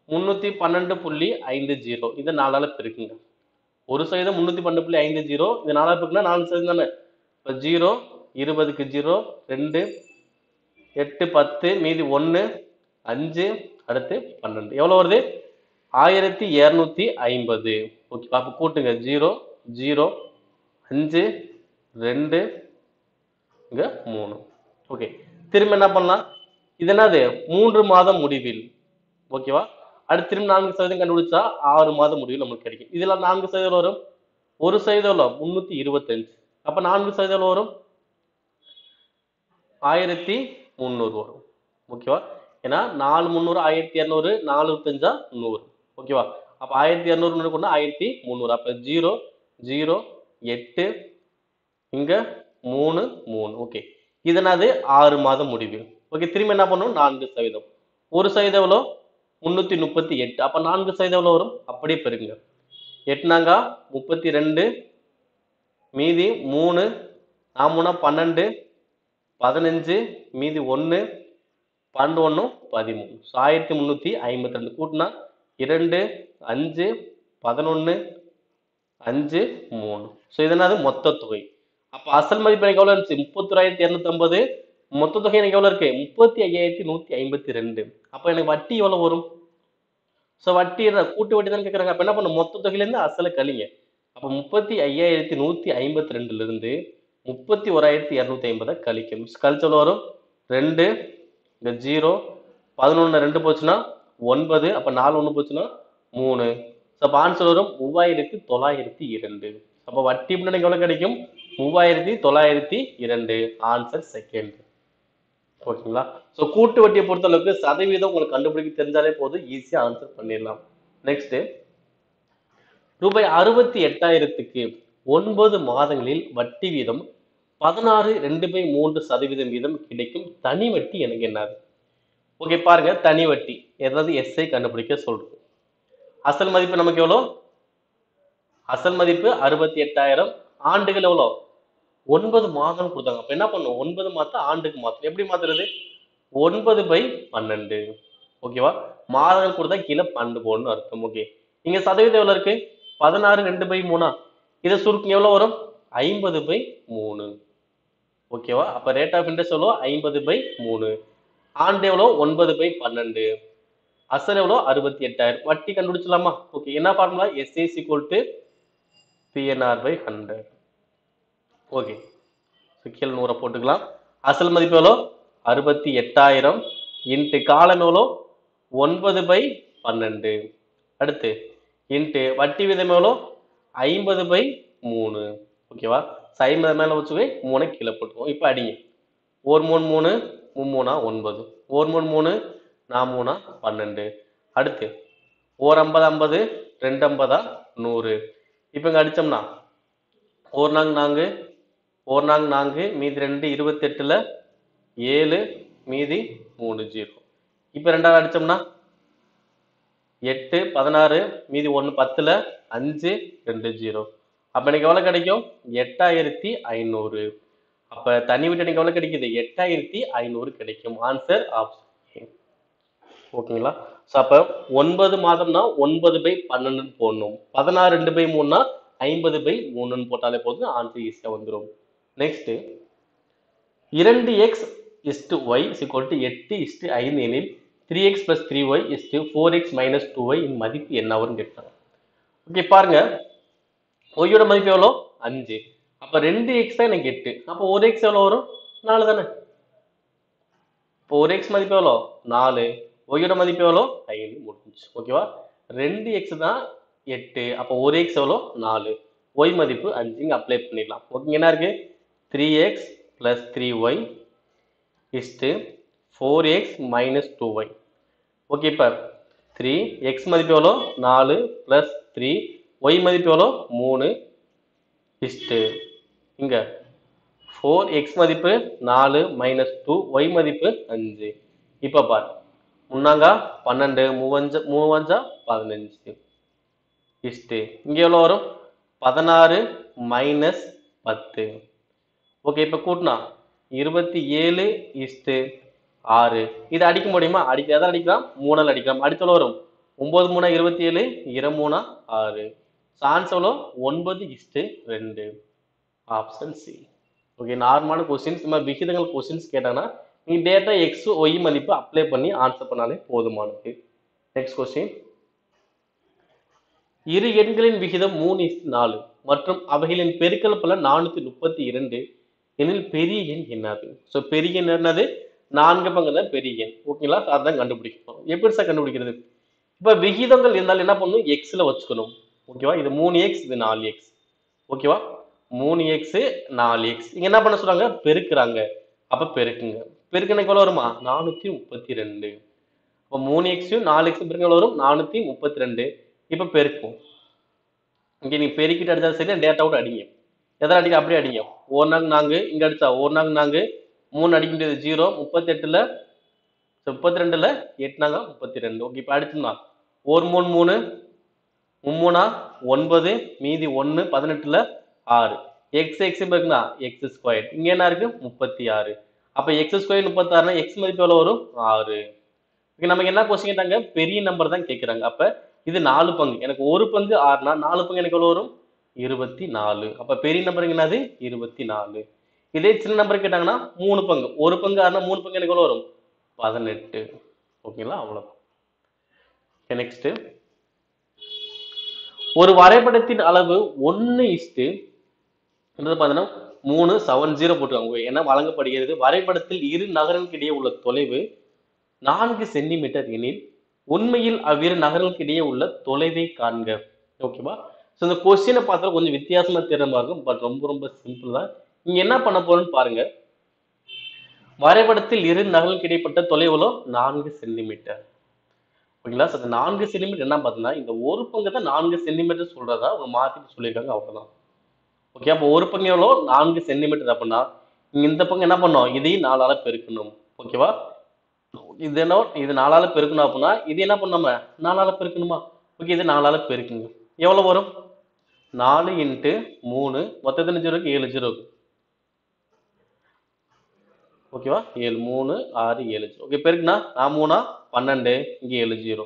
முந்நூற்றி பன்னெண்டு புள்ளி ஐந்து ஜீரோ இதை நாலால் பெருக்குங்க ஒரு சதவீதம் முந்நூற்றி பன்னெண்டு புள்ளி ஐந்து ஜீரோ இது நாலால் பெருக்குனா நாலு சதவீதம் தானே இப்போ ஜீரோ இருபதுக்கு ஜீரோ ரெண்டு எட்டு பத்து மீதி ஒன்று அஞ்சு அடுத்து பன்னெண்டு எவ்வளோ வருது ஆயிரத்தி இரநூத்தி ஐம்பது ஓகே அப்போ கூட்டுங்க ஜீரோ ஜீரோ அஞ்சு ரெண்டு இங்கே மூணு ஓகே திரும்ப என்ன பண்ணலாம் இது என்னது மூன்று மாதம் முடிவில் ஓகேவா அடுத்து திரும்ப நான்கு சதவீதம் கண்டுபிடிச்சா ஆறு மாதம் முடிவில் நம்மளுக்கு கிடைக்கும் இதுல நான்கு சதவீதம் வரும் ஒரு சதவீதம் எவ்வளோ முந்நூற்றி இருபத்தஞ்சு அப்போ நான்கு சதவீதம் எவ்வளோ வரும் ஆயிரத்தி முந்நூறு வரும் ஓகேவா ஏன்னா நாலு முந்நூறு ஆயிரத்தி இரநூறு நாலு இருபத்தஞ்சா நூறு ஓகேவா அப்போ ஆயிரத்தி இரநூறு கொண்டு ஆயிரத்தி முந்நூறு அப்போ ஜீரோ ஜீரோ எட்டு இங்க மூணு மூணு ஓகே இதனது ஆறு மாதம் முடிவு ஓகே திரும்ப என்ன பண்ணும் நான்கு சதவீதம் ஒரு சதவீதம் எவ்வளோ முந்நூற்றி முப்பத்தி எட்டு அப்போ நான்கு சதவீதம் எவ்வளோ வரும் அப்படியே பெருங்க எட்டுனாங்கா முப்பத்தி ரெண்டு மீதி மூணு நாமூணா பன்னெண்டு பதினஞ்சு மீதி ஒன்று பன்னெண்டு ஒன்று பதிமூணு ஸோ ஆயிரத்தி முந்நூற்றி ஐம்பத்தி ரெண்டு கூட்டினா இரண்டு அஞ்சு பதினொன்று அஞ்சு மூணு ஸோ இதனாவது மொத்த தொகை அப்போ அசல் மதிப்பு எனக்கு எவ்வளோ இருந்துச்சு முப்பத்தொராயிரத்தி இரநூத்தம்பது மொத்த தொகை எனக்கு எவ்வளோ இருக்கு முப்பத்தி ஐயாயிரத்தி நூற்றி ஐம்பத்தி ரெண்டு அப்போ எனக்கு வட்டி எவ்வளோ வரும் ஸோ வட்டி என்ன? கூட்டு வட்டி தான் கேட்குறாங்க அப்போ என்ன பண்ணும் மொத்த தொகையிலேருந்து அசலை கழிங்க அப்போ முப்பத்தி ஐயாயிரத்தி நூற்றி ஐம்பத்தி ரெண்டுலேருந்து முப்பத்தி ஓராயிரத்தி இரநூத்தி ஐம்பதை கழிக்கும் கழிச்சு எவ்வளோ வரும் ரெண்டு இந்த ஜீரோ பதினொன்று ரெண்டு போச்சுன்னா ஒன்பது அப்போ நாலு ஒன்று போச்சுன்னா மூணு ஸோ அப்போ ஆன்சர் வரும் மூவாயிரத்தி தொள்ளாயிரத்தி இரண்டு அப்போ வட்டி முன்னாடி எவ்வளோ கிடைக்கும் மூவாயிரத்தி தொள்ளாயிரத்தி இரண்டு ஆன்சர் செகண்ட் ஓகேங்களா ஸோ கூட்டு வட்டியை பொறுத்தளவுக்கு சதவீதம் உங்களுக்கு கண்டுபிடிக்க தெரிஞ்சாலே போதும் ஈஸியாக ஆன்சர் பண்ணிடலாம் நெக்ஸ்ட் ரூபாய் அறுபத்தி எட்டாயிரத்துக்கு ஒன்பது மாதங்களில் வட்டி வீதம் பதினாறு ரெண்டு பை மூன்று சதவீதம் வீதம் கிடைக்கும் தனி வட்டி எனக்கு என்னது ஓகே பாருங்க தனி வட்டி ஏதாவது எஸ்ஐ கண்டுபிடிக்க சொல்றது அசல் மதிப்பு நமக்கு எவ்வளோ அசல் மதிப்பு அறுபத்தி எட்டாயிரம் ஆண்டுகள் எவ்வளோ ஒன்பது மாதம் கொடுத்தாங்க அப்ப என்ன பண்ணும் ஒன்பது மாதம் ஆண்டுக்கு மாத்தணும் எப்படி மாத்துறது ஒன்பது பை பன்னெண்டு ஓகேவா மாதங்கள் கொடுத்தா கீழே பன்னெண்டு போடணும் அர்த்தம் ஓகே இங்க சதவீதம் எவ்வளவு இருக்கு பதினாறு ரெண்டு பை மூணா இதை சுருக்குங்க எவ்வளவு வரும் ஐம்பது பை மூணு ஓகேவா அப்ப ரேட் ஆஃப் இன்ட்ரெஸ்ட் எவ்வளோ ஐம்பது பை மூணு ஆண்டு எவ்வளோ ஒன்பது பை பன்னெண்டு அசல் எவ்வளோ அறுபத்தி எட்டாயிரம் வட்டி கண்டுபிடிச்சலாமா ஓகே என்ன ஃபார்முலா எஸ்ஏஸ் equal to PNR by hundred okay கீழே நூறை போட்டுக்கலாம் அசல் மதிப்பு எவ்வளோ அறுபத்தி எட்டாயிரம் இன்ட்டு காலம் எவ்வளோ ஒன்பது பை பன்னெண்டு அடுத்து இன்ட்டு வட்டி விதம் எவ்வளோ ஐம்பது பை மூணு ஓகேவா ஐம்பது மேலே வச்சுக்கோ மூணை கீழே போட்டுக்குவோம் இப்போ அடிங்க ஒரு மூணு மூணு மும்மூணா ஒன்பது ஒரு மூணு மூணு நான் மூணா பன்னெண்டு அடுத்து ஓர் ஐம்பது ஐம்பது ரெண்டு ஐம்பதா நூறு இப்போ இங்கே அடித்தோம்னா ஒரு நாங்க நான்கு ஒரு நாங்க நான்கு மீதி ரெண்டு இருபத்தெட்டில் ஏழு மீதி மூணு ஜீரோ இப்போ ரெண்டாவது அடித்தோம்னா எட்டு பதினாறு மீதி ஒன்று பத்தில் அஞ்சு ரெண்டு ஜீரோ அப்போ எனக்கு எவ்வளோ கிடைக்கும் எட்டாயிரத்தி ஐநூறு அப்போ தனி வீட்டு எனக்கு எவ்வளோ கிடைக்குது எட்டாயிரத்தி ஐநூறு கிடைக்கும் ஆன்சர் ஆப்ஷன் ஓகேங்களா ஸோ அப்போ ஒன்பது மாதம்னா ஒன்பது பை பன்னெண்டுன்னு போடணும் பதினாறு ரெண்டு பை மூணுனா ஐம்பது பை மூணுன்னு போட்டாலே போதும் ஆன்சர் ஈஸியாக வந்துடும் நெக்ஸ்ட் இரண்டு x is to y equal to எட்டு இஸ்டு ஐந்து எனில் three x plus three y is to four x minus two y இன் மதிப்பு என்ன வரும்னு கேட்டாங்க ஓகே பாருங்க ஒய்யோட மதிப்பு எவ்வளோ அஞ்சு அப்போ ரெண்டு எக்ஸ் தான் எனக்கு எட்டு அப்போ ஒரு எக்ஸ் எவ்வளோ வரும் நாலு தானே இப்போ ஒரு எக்ஸ் மதிப்பு எவ்வளோ நாலு ஒய்யோட மதிப்பு எவ்வளோ ஐந்து முடிஞ்சு ஓகேவா ரெண்டு எக்ஸ் தான் எட்டு அப்போ ஒரு எக்ஸ் எவ்வளோ நாலு ஒய் மதிப்பு அஞ்சு இங்கே அப்ளை பண்ணிடலாம் ஓகே என்ன இருக்கு three x plus three y is to four x minus two y okay இப்போ த்ரீ எக்ஸ் மதிப்பு எவ்வளோ நாலு ப்ளஸ் த்ரீ ஒய் மதிப்பு எவ்வளோ மூணு இஸ்டு இங்கே ஃபோர் எக்ஸ் மதிப்பு நாலு மைனஸ் டூ ஒய் மதிப்பு அஞ்சு இப்போ பார் முன்னாங்கா பன்னெண்டு மூவஞ்சா மூவஞ்சா பதினஞ்சு இஸ்டு இங்கே எவ்வளோ வரும் பதினாறு மைனஸ் பத்து ஓகே இப்போ கூட்டினா இருபத்தி ஏழு இஸ்டு ஆறு இது அடிக்க முடியுமா அடிக்க எதை அடிக்கலாம் மூணால் அடிக்கலாம் அடுத்த எவ்வளோ வரும் ஒன்பது மூணா இருபத்தி ஏழு இரு மூணா ஆறு சான்ஸ் எவ்வளோ ஒன்பது இஸ்டு ரெண்டு ஆப்ஷன் சி ஓகே நார்மலான கொஸ்டின்ஸ் இந்த மாதிரி விகிதங்கள் கொஸ்டின்ஸ் கேட்டாங்கன்னா நீங்கள் டேட்டா எக்ஸ் ஒய் மதிப்பு அப்ளை பண்ணி ஆன்சர் பண்ணாலே போதுமானது நெக்ஸ்ட் கொஸ்டின் இரு எண்களின் விகிதம் மூணு இஸ் நாலு மற்றும் அவைகளின் பெருக்கல் பலன் நானூற்றி முப்பத்தி இரண்டு எனில் பெரிய எண் என்னது ஸோ பெரிய எண் என்னது நான்கு பங்கு தான் பெரிய எண் ஓகேங்களா அதான் கண்டுபிடிக்கணும் எப்படி சார் கண்டுபிடிக்கிறது இப்போ விகிதங்கள் இருந்தாலும் என்ன பண்ணணும் எக்ஸில் வச்சுக்கணும் ஓகேவா இது மூணு எக்ஸ் இது நாலு எக்ஸ் ஓகேவா மூணு எக்ஸ் நாலு எக்ஸ் இங்க என்ன பண்ண சொல்றாங்க பெருக்குறாங்க அப்ப பெருக்குங்க பெருக்குன எவ்வளவு வருமா நானூத்தி முப்பத்தி ரெண்டு அப்ப மூணு எக்ஸையும் நாலு எக்ஸ் பெருக்க எவ்வளவு வரும் நானூத்தி முப்பத்தி ரெண்டு இப்ப பெருக்கும் இங்க நீங்க பெருக்கிட்டு அடிச்சா சரி டேட்டா அவுட் அடிங்க எதில் அடிக்க அப்படியே அடிங்க ஒரு நாங்க நாங்க இங்க அடிச்சா ஒரு நாங்க நாங்க மூணு அடிக்க முடியாது ஜீரோ முப்பத்தி எட்டுல முப்பத்தி ரெண்டுல எட்டுனாங்க முப்பத்தி ரெண்டு ஓகே இப்ப அடிச்சோம்னா ஒரு மூணு மூணு மும்மூணா ஒன்பது மீதி ஒன்று பதினெட்டுல ஆறு எக்ஸ் எக்ஸ் இருக்குன்னா எக்ஸ் ஸ்கொயர் இங்க என்ன இருக்கு முப்பத்தி ஆறு அப்ப எக்ஸ் ஸ்கொயர் முப்பத்தி ஆறுனா எக்ஸ் மதிப்பு எவ்வளவு வரும் ஆறு ஓகே நமக்கு என்ன கொஸ்டின் கேட்டாங்க பெரிய நம்பர் தான் கேட்குறாங்க அப்ப இது நாலு பங்கு எனக்கு ஒரு பங்கு ஆறுனா நாலு பங்கு எனக்கு எவ்வளவு வரும் இருபத்தி நாலு அப்ப பெரிய நம்பர் என்னது இருபத்தி நாலு இதே சின்ன நம்பர் கேட்டாங்கன்னா மூணு பங்கு ஒரு பங்கு ஆறுனா மூணு பங்கு எனக்கு எவ்வளவு வரும் பதினெட்டு ஓகேங்களா அவ்வளவுதான் நெக்ஸ்ட் ஒரு வரைபடத்தின் அளவு ஒன்று இஸ்டு பார்த்தீங்கன்னா மூணு செவன் ஜீரோ போட்டுருக்காங்க என வழங்கப்படுகிறது வரைபடத்தில் இரு நகரங்களுக்கு இடையே உள்ள தொலைவு நான்கு சென்டிமீட்டர் எனில் உண்மையில் அவ்விரு நகரங்களுக்கு இடையே உள்ள தொலைவை காண்க ஓகேவா ஸோ இந்த கொஸ்டினை பார்த்தா கொஞ்சம் வித்தியாசமா தெரியற மாதிரி இருக்கும் பட் ரொம்ப ரொம்ப சிம்பிள் தான் நீங்க என்ன பண்ண போறோம்னு பாருங்க வரைபடத்தில் இரு நகரங்களுக்கு இடைப்பட்ட தொலைவுகளோ நான்கு சென்டிமீட்டர் ஓகேங்களா ஸோ அந்த நான்கு சென்டிமீட்டர் என்ன பார்த்தீங்கன்னா இந்த ஒரு பங்கு தான் நான்கு சென்டிமீட்டர் சொல்றதா அவங்க மாத்திட்டு சொல்லியிருக்காங்க அவ்வளவுதான் ஓகே அப்போ ஒரு பங்கு எவ்வளோ நான்கு சென்டிமீட்டர் அப்படின்னா இங்க இந்த பங்கு என்ன பண்ணோம் இதையும் நாலால பெருக்கணும் ஓகேவா இது என்ன இது நாலால பெருக்கணும் அப்படின்னா இது என்ன பண்ணாம நாலால பெருக்கணுமா ஓகே இது நாலால பெருக்குங்க எவ்வளவு வரும் நாலு இன்ட்டு மூணு மொத்தம் எத்தனை ஜீரோ இருக்கு ஏழு ஜீரோ இருக்கு ஓகேவா ஏழு மூணு ஆறு ஏழு ஜீரோ ஓகே பெருக்குனா நான் மூணா பன்னெண்டு இங்க ஏழு ஜீரோ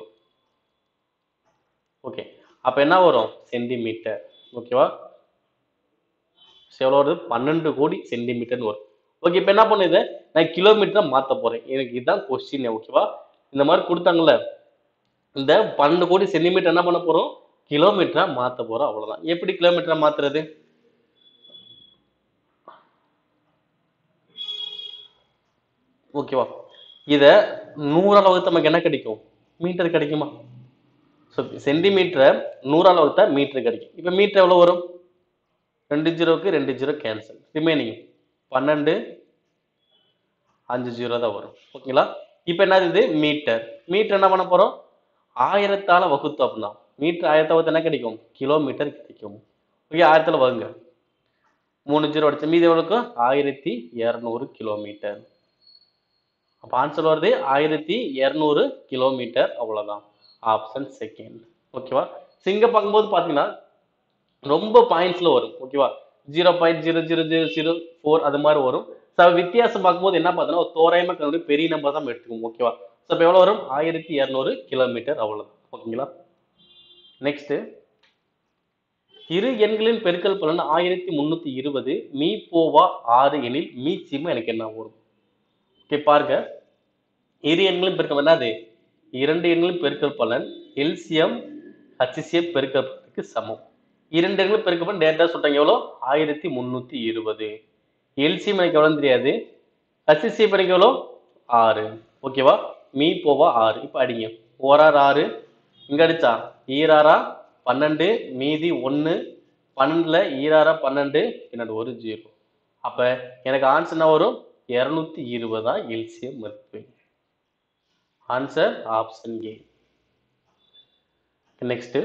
ஓகே அப்ப என்ன வரும் சென்டிமீட்டர் ஓகேவா So, எவ்வளவு வருது பன்னெண்டு கோடி சென்டிமீட்டர்னு வரும் ஓகே இப்போ என்ன பண்ணுது நான் கிலோமீட்டரை மாற்ற போறேன் எனக்கு இதுதான் கொஸ்டின் ஓகேவா இந்த மாதிரி கொடுத்தாங்கல்ல இந்த பன்னெண்டு கோடி சென்டிமீட்டர் என்ன பண்ண போறோம் கிலோமீட்டரா மாற்ற போறோம் அவ்வளவுதான் எப்படி கிலோமீட்டரா மாத்துறது ஓகேவா இத நூறால் வகுத்து நமக்கு என்ன கிடைக்கும் மீட்டர் கிடைக்குமா ஸோ சென்டிமீட்டரை நூறால் வகுத்தா மீட்டர் கிடைக்கும் இப்போ மீட்டர் எவ்வளோ வரும் ரெண்டு ஜீரோக்கு ரெண்டு ஜீரோ கேன்சல் ரிமைனிங் பன்னெண்டு அஞ்சு ஜீரோ தான் வரும் ஓகேங்களா இப்போ என்னது இது மீட்டர் மீட்டர் என்ன பண்ண போறோம் ஆயிரத்தால வகுத்தோம் அப்படின்னா மீட்டர் ஆயிரத்தை வகுத்து என்ன கிடைக்கும் கிலோமீட்டர் கிடைக்கும் ஓகே ஆயிரத்துல வகுங்க மூணு ஜீரோ அடிச்ச மீதி எவ்வளோக்கு ஆயிரத்தி இரநூறு கிலோமீட்டர் அப்போ ஆன்சர் வருது ஆயிரத்தி இரநூறு கிலோமீட்டர் அவ்வளவுதான் ஆப்ஷன் செகண்ட் ஓகேவா சிங்க பார்க்கும்போது பார்த்தீங்கன்னா ரொம்ப பாயிண்ட்ஸ்ல வரும் ஓகேவா zero point zero zero zero zero four அது மாதிரி வரும் ஸோ வித்தியாசம் பார்க்கும்போது என்ன பார்த்தோன்னா ஒரு தோராயமா கண்டுபிடி பெரிய நம்பர் தான் எடுத்துக்கும் ஓகேவா ஸோ இப்போ எவ்வளோ வரும் ஆயிரத்தி இரநூறு கிலோமீட்டர் அவ்வளோதான் ஓகேங்களா நெக்ஸ்ட் இரு எண்களின் பெருக்கல் பலன் ஆயிரத்தி முந்நூற்றி இருபது மீ போவா ஆறு எனில் மீ சீமா எனக்கு என்ன வரும் ஓகே பாருங்க இரு எண்களின் பெருக்கம் என்னது இரண்டு எண்களின் பெருக்கல் பலன் எல்சிஎம் ஹச்சிசிஎம் பெருக்கலுக்கு சமம் இரண்டு எண்களும் பெருக்கப்படும் டேட்டா சொல்றாங்க எவ்வளோ ஆயிரத்தி முந்நூற்றி இருபது எல்சிஎம் எனக்கு எவ்வளோன்னு தெரியாது ஹச்சிசிஎம் எனக்கு எவ்வளோ ஆறு ஓகேவா மீ போவா ஆறு இப்போ அடிங்க ஓரார் ஆறு இங்க அடிச்சா ஈராரா பன்னெண்டு மீதி ஒன்று பன்னெண்டுல ஈராரா பன்னெண்டு பின்னாடி ஒரு ஜீரோ அப்ப எனக்கு ஆன்சர் என்ன வரும் இரநூத்தி இருபதா எல்சிஎம் மதிப்பு ஆன்சர் ஆப்ஷன் ஏ நெக்ஸ்ட்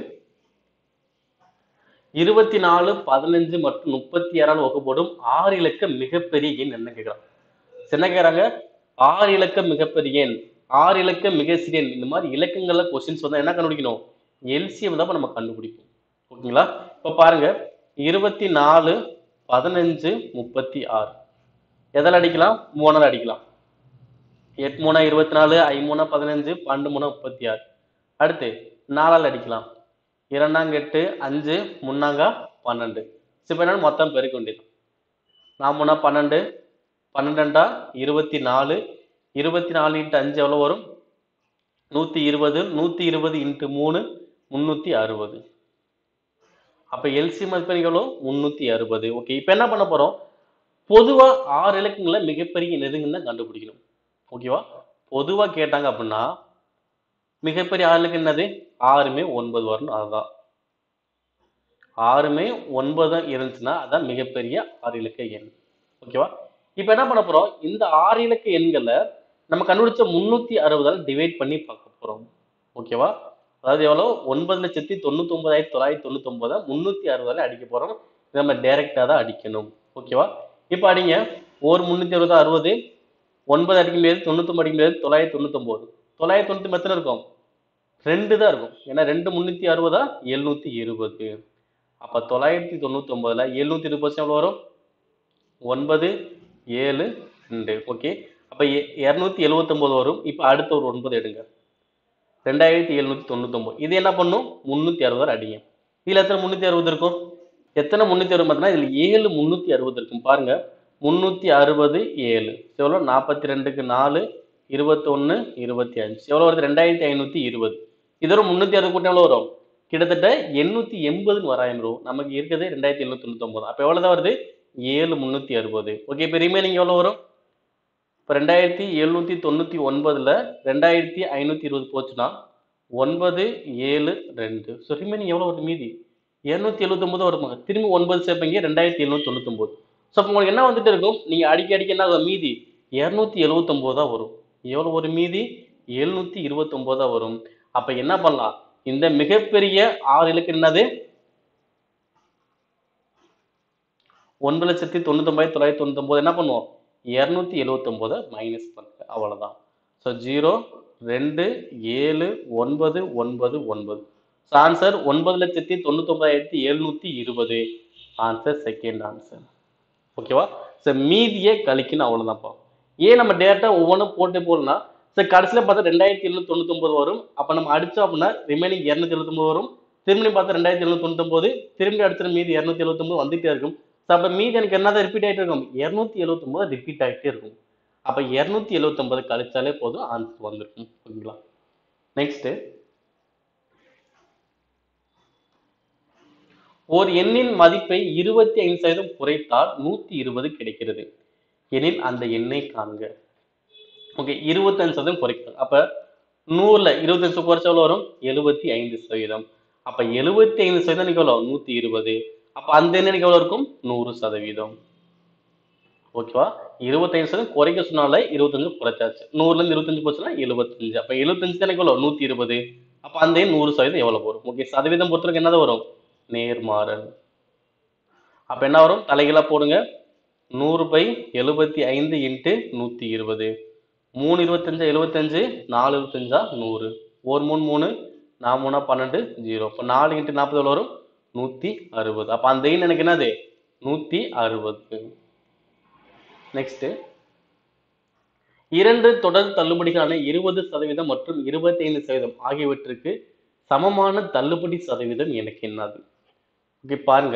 இருபத்தி நாலு பதினஞ்சு மற்றும் முப்பத்தி ஆறால் வகுப்படும் ஆறு இலக்க மிகப்பெரிய எண் என்ன கேட்குறாங்க என்ன கேட்குறாங்க ஆறு இலக்க மிகப்பெரிய எண் ஆறு இலக்க மிக சிறிய எண் இந்த மாதிரி இலக்கங்கள்ல கொஸ்டின்ஸ் வந்தா என்ன கண்டுபிடிக்கணும் எல்சிஎம் தான் நம்ம கண்டுபிடிக்கும் ஓகேங்களா இப்போ பாருங்க இருபத்தி நாலு பதினஞ்சு முப்பத்தி ஆறு எதில் அடிக்கலாம் மூணால் அடிக்கலாம் எட்டு மூணா இருபத்தி நாலு ஐ மூணா பதினஞ்சு பன்னெண்டு மூணா முப்பத்தி ஆறு அடுத்து நாலால் அடிக்கலாம் இரண்டாங்க எட்டு அஞ்சு முன்னாங்க பன்னெண்டு இப்போ என்ன மொத்தம் பெருக்க வேண்டியது நான் முன்னா பன்னெண்டு பன்னெண்டா இருபத்தி நாலு இருபத்தி நாலு இன்ட்டு அஞ்சு எவ்வளோ வரும் நூற்றி இருபது நூற்றி இருபது இன்ட்டு மூணு முந்நூற்றி அறுபது அப்போ எல்சி மதிப்பெண் எவ்வளோ முந்நூற்றி அறுபது ஓகே இப்போ என்ன பண்ண போகிறோம் பொதுவாக ஆறு இலக்கங்களை மிகப்பெரிய நெருங்குன்னு தான் கண்டுபிடிக்கணும் ஓகேவா பொதுவாக கேட்டாங்க அப்படின்னா மிகப்பெரிய ஆறு இலக்கம் என்னது ஆறுமே ஒன்பது வரணும் அதுதான் ஆறுமே ஒன்பது இருந்துச்சுன்னா அதான் மிகப்பெரிய ஆறு இலக்க எண் ஓகேவா இப்போ என்ன பண்ண போறோம் இந்த ஆறு இலக்க எண்களை நம்ம கண்டுபிடிச்ச முன்னூத்தி அறுபதால் டிவைட் பண்ணி பார்க்க போறோம் ஓகேவா அதாவது எவ்வளோ ஒன்பது லட்சத்தி தொண்ணூத்தி ஒன்பதாயிரத்தி தொள்ளாயிரத்தி தொண்ணூத்தி ஒன்பதை முன்னூத்தி அறுபதால அடிக்க போறோம் இதை நம்ம டைரக்டா தான் அடிக்கணும் ஓகேவா இப்போ அடிங்க ஒரு முன்னூத்தி அறுபது அறுபது ஒன்பது அடிக்க முடியாது தொண்ணூத்தொம்பது அடிக்க முடியாது தொள்ளாயிரத்தி தொண்ணூத்தொம்பது தொள்ளாயிரத்தி தொண்ணூத்தி எத்தனை இருக்கும் ரெண்டு தான் இருக்கும் ஏன்னா ரெண்டு முன்னூத்தி அறுபதா எழுநூத்தி இருபது அப்ப தொள்ளாயிரத்தி தொண்ணூத்தி ஒன்பதுல எழுநூத்தி இருபது பர்சன்ட் எவ்வளவு வரும் ஒன்பது ஏழு ரெண்டு ஓகே அப்ப இரநூத்தி எழுவத்தொன்பது வரும் இப்ப அடுத்த ஒரு ஒன்பது எடுங்க ரெண்டாயிரத்தி எழுநூத்தி தொண்ணூத்தொன்பது இது என்ன பண்ணும் முன்னூத்தி அறுபது அடிங்க இதுல எத்தனை முன்னூத்தி அறுபது இருக்கும் எத்தனை முன்னூத்தி அறுபது பார்த்தீங்கன்னா இதுல ஏழு முன்னூத்தி அறுபது இருக்கும் பாருங்க முன்னூத்தி அறுபது ஏழு எவ்வளோ நாற்பத்தி ரெண்டுக்கு நாலு இருபத்தொன்னு இருபத்தி அஞ்சு எவ்வளோ வருது ரெண்டாயிரத்தி ஐநூத்தி இருபது இதோட முன்னூத்தி அறுபது கூட்டம் எவ்வளோ வரும் கிட்டத்தட்ட எண்ணூத்தி எண்பதுன்னு வராயம் வரும் நமக்கு இருக்கிறது ரெண்டாயிரத்தி எழுநூத்தி தொண்ணூத்தொன்பது அப்போ எவ்வளோ தான் வருது ஏழு முந்நூற்றி அறுபது ஓகே இப்போ ரிமைனிங் எவ்வளோ வரும் இப்போ ரெண்டாயிரத்தி எழுநூற்றி தொண்ணூற்றி ஒன்பதில் ரெண்டாயிரத்தி ஐநூற்றி இருபது போச்சுன்னா ஒன்பது ஏழு ரெண்டு ஸோ ரிமைனிங் எவ்வளோ வருது மீதி இரநூத்தி எழுபத்தொம்பது வருமாங்க திரும்பி ஒன்பது சேர்ப்பீங்க ரெண்டாயிரத்தி எழுநூற்றி தொண்ணூத்தொம்பது ஸோ அப்போ உங்களுக்கு என்ன வந்துட்டு இருக்கும் நீங்கள் அடிக்க அடிக்க என்ன ஆகும் மீதி இரநூத்தி எழுபத்தொம்போது தான் வரும் எவ்வளோ ஒரு மீதி எழுநூற்றி இருபத்தொம்போது தான் வரும் அப்போ என்ன பண்ணலாம் இந்த மிகப்பெரிய ஆறு இலக்கு என்னது ஒன்பது லட்சத்தி தொண்ணூத்தொம்பது தொள்ளாயிரத்தி தொண்ணூத்தொம்பது என்ன பண்ணுவோம் இரநூத்தி எழுவத்தொம்போதை மைனஸ் பண்ணுங்க அவ்வளோதான் ஸோ ஜீரோ ரெண்டு ஏழு ஒன்பது ஒன்பது ஒன்பது ஸோ ஆன்சர் ஒன்பது லட்சத்தி தொண்ணூத்தொம்பதாயிரத்தி எழுநூத்தி இருபது ஆன்சர் செகண்ட் ஆன்சர் ஓகேவா ஸோ மீதியே கழிக்கணும் அவ்வளோதான்ப்பா ஏன் நம்ம டேரெக்டாக ஒவ்வொன்றும் போட்டு போகலன்னா ஸோ கடைசியில் பார்த்தா ரெண்டாயிரத்தி எழுநூத்தி தொண்ணூத்தொம்பது வரும் அப்போ நம்ம அடிச்சோம் அப்படின்னா ரிமைனிங் இரநூத்தி எழுபத்தொம்பது வரும் திரும்பி பார்த்தா ரெண்டாயிரத்தி எழுநூத்தி தொண்ணூத்தொம்பது திரும்பி அடுத்த மீதி இரநூத்தி எழுபத்தொம்பது வந்துட்டே இருக்கும் ஸோ அப்போ மீதி எனக்கு என்னதான் ரிப்பீட் ஆகிட்டே இருக்கும் இரநூத்தி எழுபத்தொம்பது ரிப்பீட் ஆகிட்டே இருக்கும் அப்போ இரநூத்தி எழுபத்தொம்பது கழிச்சாலே போதும் ஆன்சர் வந்திருக்கும் ஓகேங்களா நெக்ஸ்ட் ஒரு எண்ணின் மதிப்பை இருபத்தி ஐந்து சதவீதம் குறைத்தால் நூத்தி இருபது கிடைக்கிறது எனில் அந்த எண்ணை காண்க ஓகே இருபத்தஞ்சு சதவீதம் குறைக்கணும் அப்ப நூறுல இருபத்தஞ்சு குறைச்சா எவ்வளவு வரும் எழுபத்தி ஐந்து சதவீதம் அப்ப எழுபத்தி ஐந்து சதவீதம் எவ்வளவு நூத்தி இருபது அப்ப அந்த எண்ணிக்கை எவ்வளவு இருக்கும் நூறு சதவீதம் ஓகேவா இருபத்தைந்து சதவீதம் குறைக்க சொன்னால இருபத்தஞ்சு குறைச்சாச்சு நூறுல இருந்து இருபத்தஞ்சு போச்சுன்னா எழுபத்தஞ்சு அப்ப எழுபத்தஞ்சு தானே எவ்வளவு நூத்தி இருபது அப்ப அந்த எண் நூறு சதவீதம் எவ்வளவு வரும் ஓகே சதவீதம் பொறுத்தவரைக்கும் என்னதான் வரும் நேர்மாறல் அப்ப என்ன வரும் தலைகீழா போடுங்க நூறு பை எழுபத்தி ஐந்து இன்ட்டு நூத்தி இருபது மூணு இருபத்தஞ்சா எழுபத்தஞ்சு நாலு இருபத்தஞ்சா நூறு ஒரு மூணு மூணு நான் மூணா பன்னெண்டு ஜீரோ இப்போ நாலு இன்ட்டு நாற்பது எவ்வளோ வரும் நூற்றி அறுபது அப்போ அந்த எண் எனக்கு என்னது நூற்றி அறுபது நெக்ஸ்ட் இரண்டு தொடர் தள்ளுபடிகளான இருபது சதவீதம் மற்றும் இருபத்தி ஐந்து சதவீதம் ஆகியவற்றுக்கு சமமான தள்ளுபடி சதவீதம் எனக்கு என்னது ஓகே பாருங்க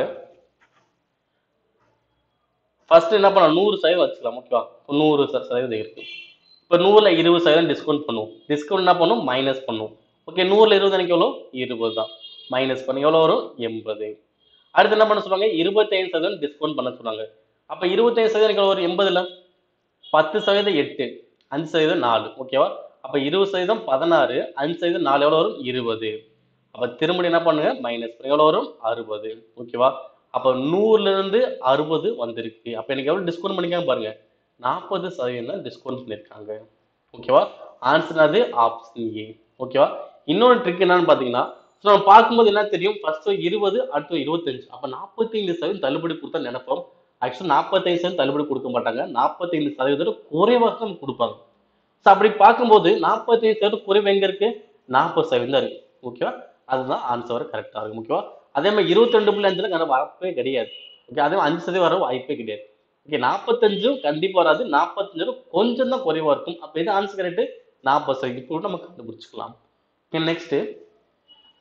ஃபர்ஸ்ட் என்ன பண்ணலாம் நூறு சதவீதம் வச்சுக்கலாம் ஓகேவா இப்போ நூறு ச- சதவீதம் இருக்கு இப்போ நூறுல இருபது சதவீதம் டிஸ்கவுண்ட் பண்ணுவோம் டிஸ்கவுண்ட் என்ன பண்ணும் மைனஸ் பண்ணுவோம் ஓகே நூறுல இருபது எனக்கு எவ்வளோ இருபது தான் மைனஸ் பண்ணி எவ்வளோ வரும் எண்பது அடுத்து என்ன பண்ண சொல்லுவாங்க இருபத்தைந்து சதவீதம் டிஸ்கவுண்ட் பண்ண சொன்னாங்க அப்போ இருபத்தைந்து சதவீதம் எனக்கு எவ்வளோ வரும் எண்பதுல பத்து சதவீதம் எட்டு அஞ்சு சதவீதம் நாலு ஓகேவா அப்போ இருபது சதவீதம் பதினாறு அஞ்சு சதவீதம் நாலு எவ்வளோ வரும் இருபது அப்போ திரும்ப என்ன பண்ணுங்க மைனஸ் பண்ணி எவ்வளோ வரும் அறுபது ஓகேவா அப்போ நூறுல இருந்து அறுபது வந்திருக்கு அப்போ எனக்கு எவ்வளோ டிஸ்கவுண்ட் பண்ணிக்காங்க பாருங்க நாற்பது சதவீதம் டிஸ்கவுண்ட் பண்ணியிருக்காங்க ஓகேவா ஆன்சர் அது ஆப்ஷன் ஏ ஓகேவா இன்னொரு ட்ரிக் என்னன்னு பார்த்தீங்கன்னா ஸோ நம்ம பார்க்கும்போது என்ன தெரியும் ஃபர்ஸ்ட் இருபது அடுத்து இருபத்தஞ்சு அப்போ நாற்பத்தைந்து சதவீதம் தள்ளுபடி கொடுத்தா நினைப்போம் ஆக்சுவலாக நாற்பத்தைந்து சதவீதம் தள்ளுபடி கொடுக்க மாட்டாங்க நாற்பத்தைந்து சதவீதம் குறைவாக நம்ம கொடுப்பாங்க ஸோ அப்படி பார்க்கும்போது நாற்பத்தைந்து சதவீதம் குறைவு எங்க இருக்கு நாற்பது சதவீதம் தான் இருக்கு ஓகேவா அதுதான் ஆன்சர் கரெக்டாக இருக்கும் ஓகேவா அதே மாதிரி இருபத்தி ரெண்டு புள்ளி அஞ்சுல கண்டிப்பா வாய்ப்பே கிடையாது ஓகே அதே மாதிரி அஞ்சு சதவீதம் வர வாய்ப்பே கிடையாது ஓகே நாற்பத்தஞ்சும் கண்டிப்பா வராது நாற்பத்தஞ்சும் கொஞ்சம் தான் குறைவா இருக்கும் அப்போ இது ஆன்சர் கரெக்ட் நாற்பது சதவீதம் இப்போ நம்ம கண்டுபிடிச்சிக்கலாம் ஓகே நெக்ஸ்ட்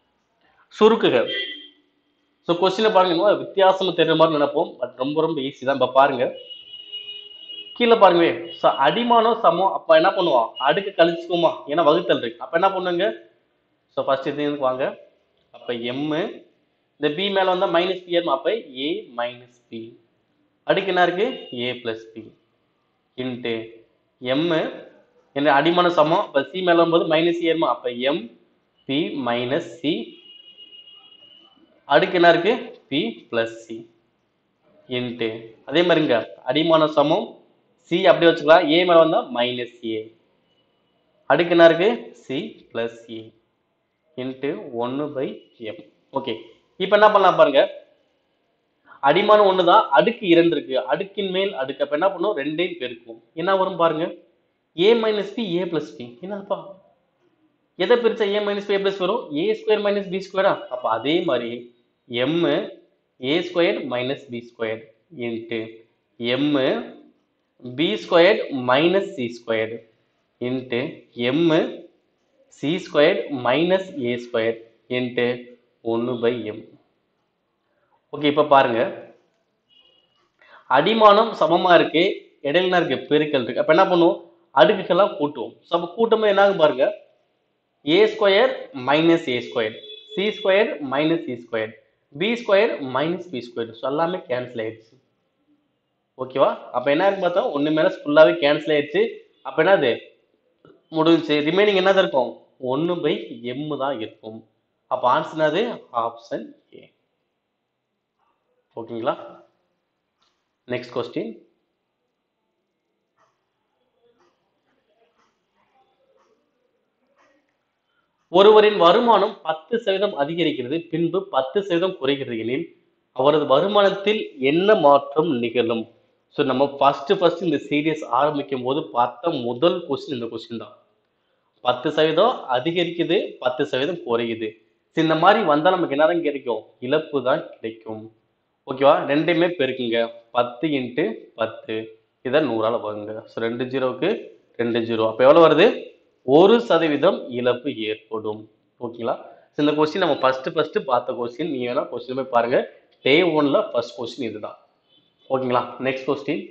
சுருக்குக ஸோ கொஸ்டினை பாருங்க இன்னும் வித்தியாசமா தெரியுற மாதிரி நினைப்போம் பட் ரொம்ப ரொம்ப ஈஸி தான் இப்போ பாருங்க கீழே பாருங்க ஸோ அடிமானம் சமம் அப்போ என்ன பண்ணுவோம் அடுக்கு கழிச்சுக்குமா ஏன்னா வகுத்தல் இருக்கு அப்போ என்ன பண்ணுங்க ஸோ ஃபர்ஸ்ட் இதுக்கு வாங்க அப்போ எம்மு இந்த பி மேலே வந்தால் மைனஸ் பி அப்போ ஏ மைனஸ் பி அடுக்கு என்ன இருக்கு a plus b into m என்ன அடிமான சமம் அப்போ சி மேலே வரும்போது மைனஸ் ஏறுமா அப்போ எம் பி மைனஸ் சி அடுக்கு என்ன இருக்கு பி பிளஸ் சி இன்ட்டு அதே மாதிரிங்க அடிமான சமம் சி அப்படியே வச்சுக்கலாம் ஏ மேலே வந்தால் மைனஸ் ஏ அடுக்கு என்ன இருக்கு சி பிளஸ் ஏ இன்ட்டு ஒன்று பை எம் ஓகே இப்போ என்ன பண்ணலாம் பாருங்க அடிமானம் ஒன்று தான் அடுக்கு இரண்டு இருக்கு அடுக்கின் மேல் அடுக்கு அப்போ என்ன பண்ணும் ரெண்டையும் பெருக்கும் என்ன வரும் பாருங்க a minus b a plus b என்னப்பா எதை பிரிச்சா a minus b a plus வரும் ஏ ஸ்கொயர் மைனஸ் பி ஸ்கொயரா அப்போ அதே மாதிரி m a square minus b square into m b square minus c square into m c square minus a square into ஒன்று பை எம் ஓகே இப்போ பாருங்க அடிமானம் சமமா இருக்கு இடையில என்ன இருக்கு பெருக்கல் இருக்கு அப்ப என்ன பண்ணுவோம் அடுக்குக்கெல்லாம் கூட்டுவோம் ஸோ அப்போ கூட்டும் என்ன ஆகும் பாருங்க a square minus a square c square minus c square b square minus b square so எல்லாமே கேன்சல் ஆயிடுச்சு ஓகேவா அப்போ என்ன இருக்கு பார்த்தா ஒன்று மேலே ஃபுல்லாகவே கேன்சல் ஆயிடுச்சு அப்போ என்னது முடிஞ்சுச்சு ரிமைனிங் என்னது இருக்கும் ஒன்று பை எம் தான் இருக்கும் அப்போ ஆன்சர் என்னது ஆப்ஷன் ஏ ஓகேங்களா நெக்ஸ்ட் கொஸ்டின் ஒருவரின் வருமானம் பத்து சதவீதம் அதிகரிக்கிறது பின்பு பத்து சதவீதம் குறைகிறது எனில் அவரது வருமானத்தில் என்ன மாற்றம் நிகழும் ஸோ நம்ம ஃபர்ஸ்ட் ஃபர்ஸ்ட் இந்த சீரியஸ் ஆரம்பிக்கும் போது பார்த்த முதல் கொஸ்டின் இந்த கொஸ்டின் தான் பத்து சதவீதம் அதிகரிக்குது பத்து சதவீதம் குறையுது So, இந்த மாதிரி வந்தால் நமக்கு என்னதான் கிடைக்கும் இழப்பு தான் கிடைக்கும் ஓகேவா ரெண்டையுமே பெருக்குங்க பத்து இன்ட்டு பத்து இதை நூறால் வகுங்க ஸோ ரெண்டு ஜீரோவுக்கு ரெண்டு ஜீரோ அப்போ எவ்வளோ வருது ஒரு சதவீதம் இழப்பு ஏற்படும் ஓகேங்களா ஸோ இந்த கொஸ்டின் நம்ம ஃபஸ்ட்டு ஃபஸ்ட்டு பார்த்த கொஸ்டின் நீங்கள் வேணால் கொஸ்டின் போய் பாருங்கள் டே ஒன்ல ஃபர்ஸ்ட் கொஸ்டின் இதுதான் ஓகேங்களா நெக்ஸ்ட் கொஸ்டின்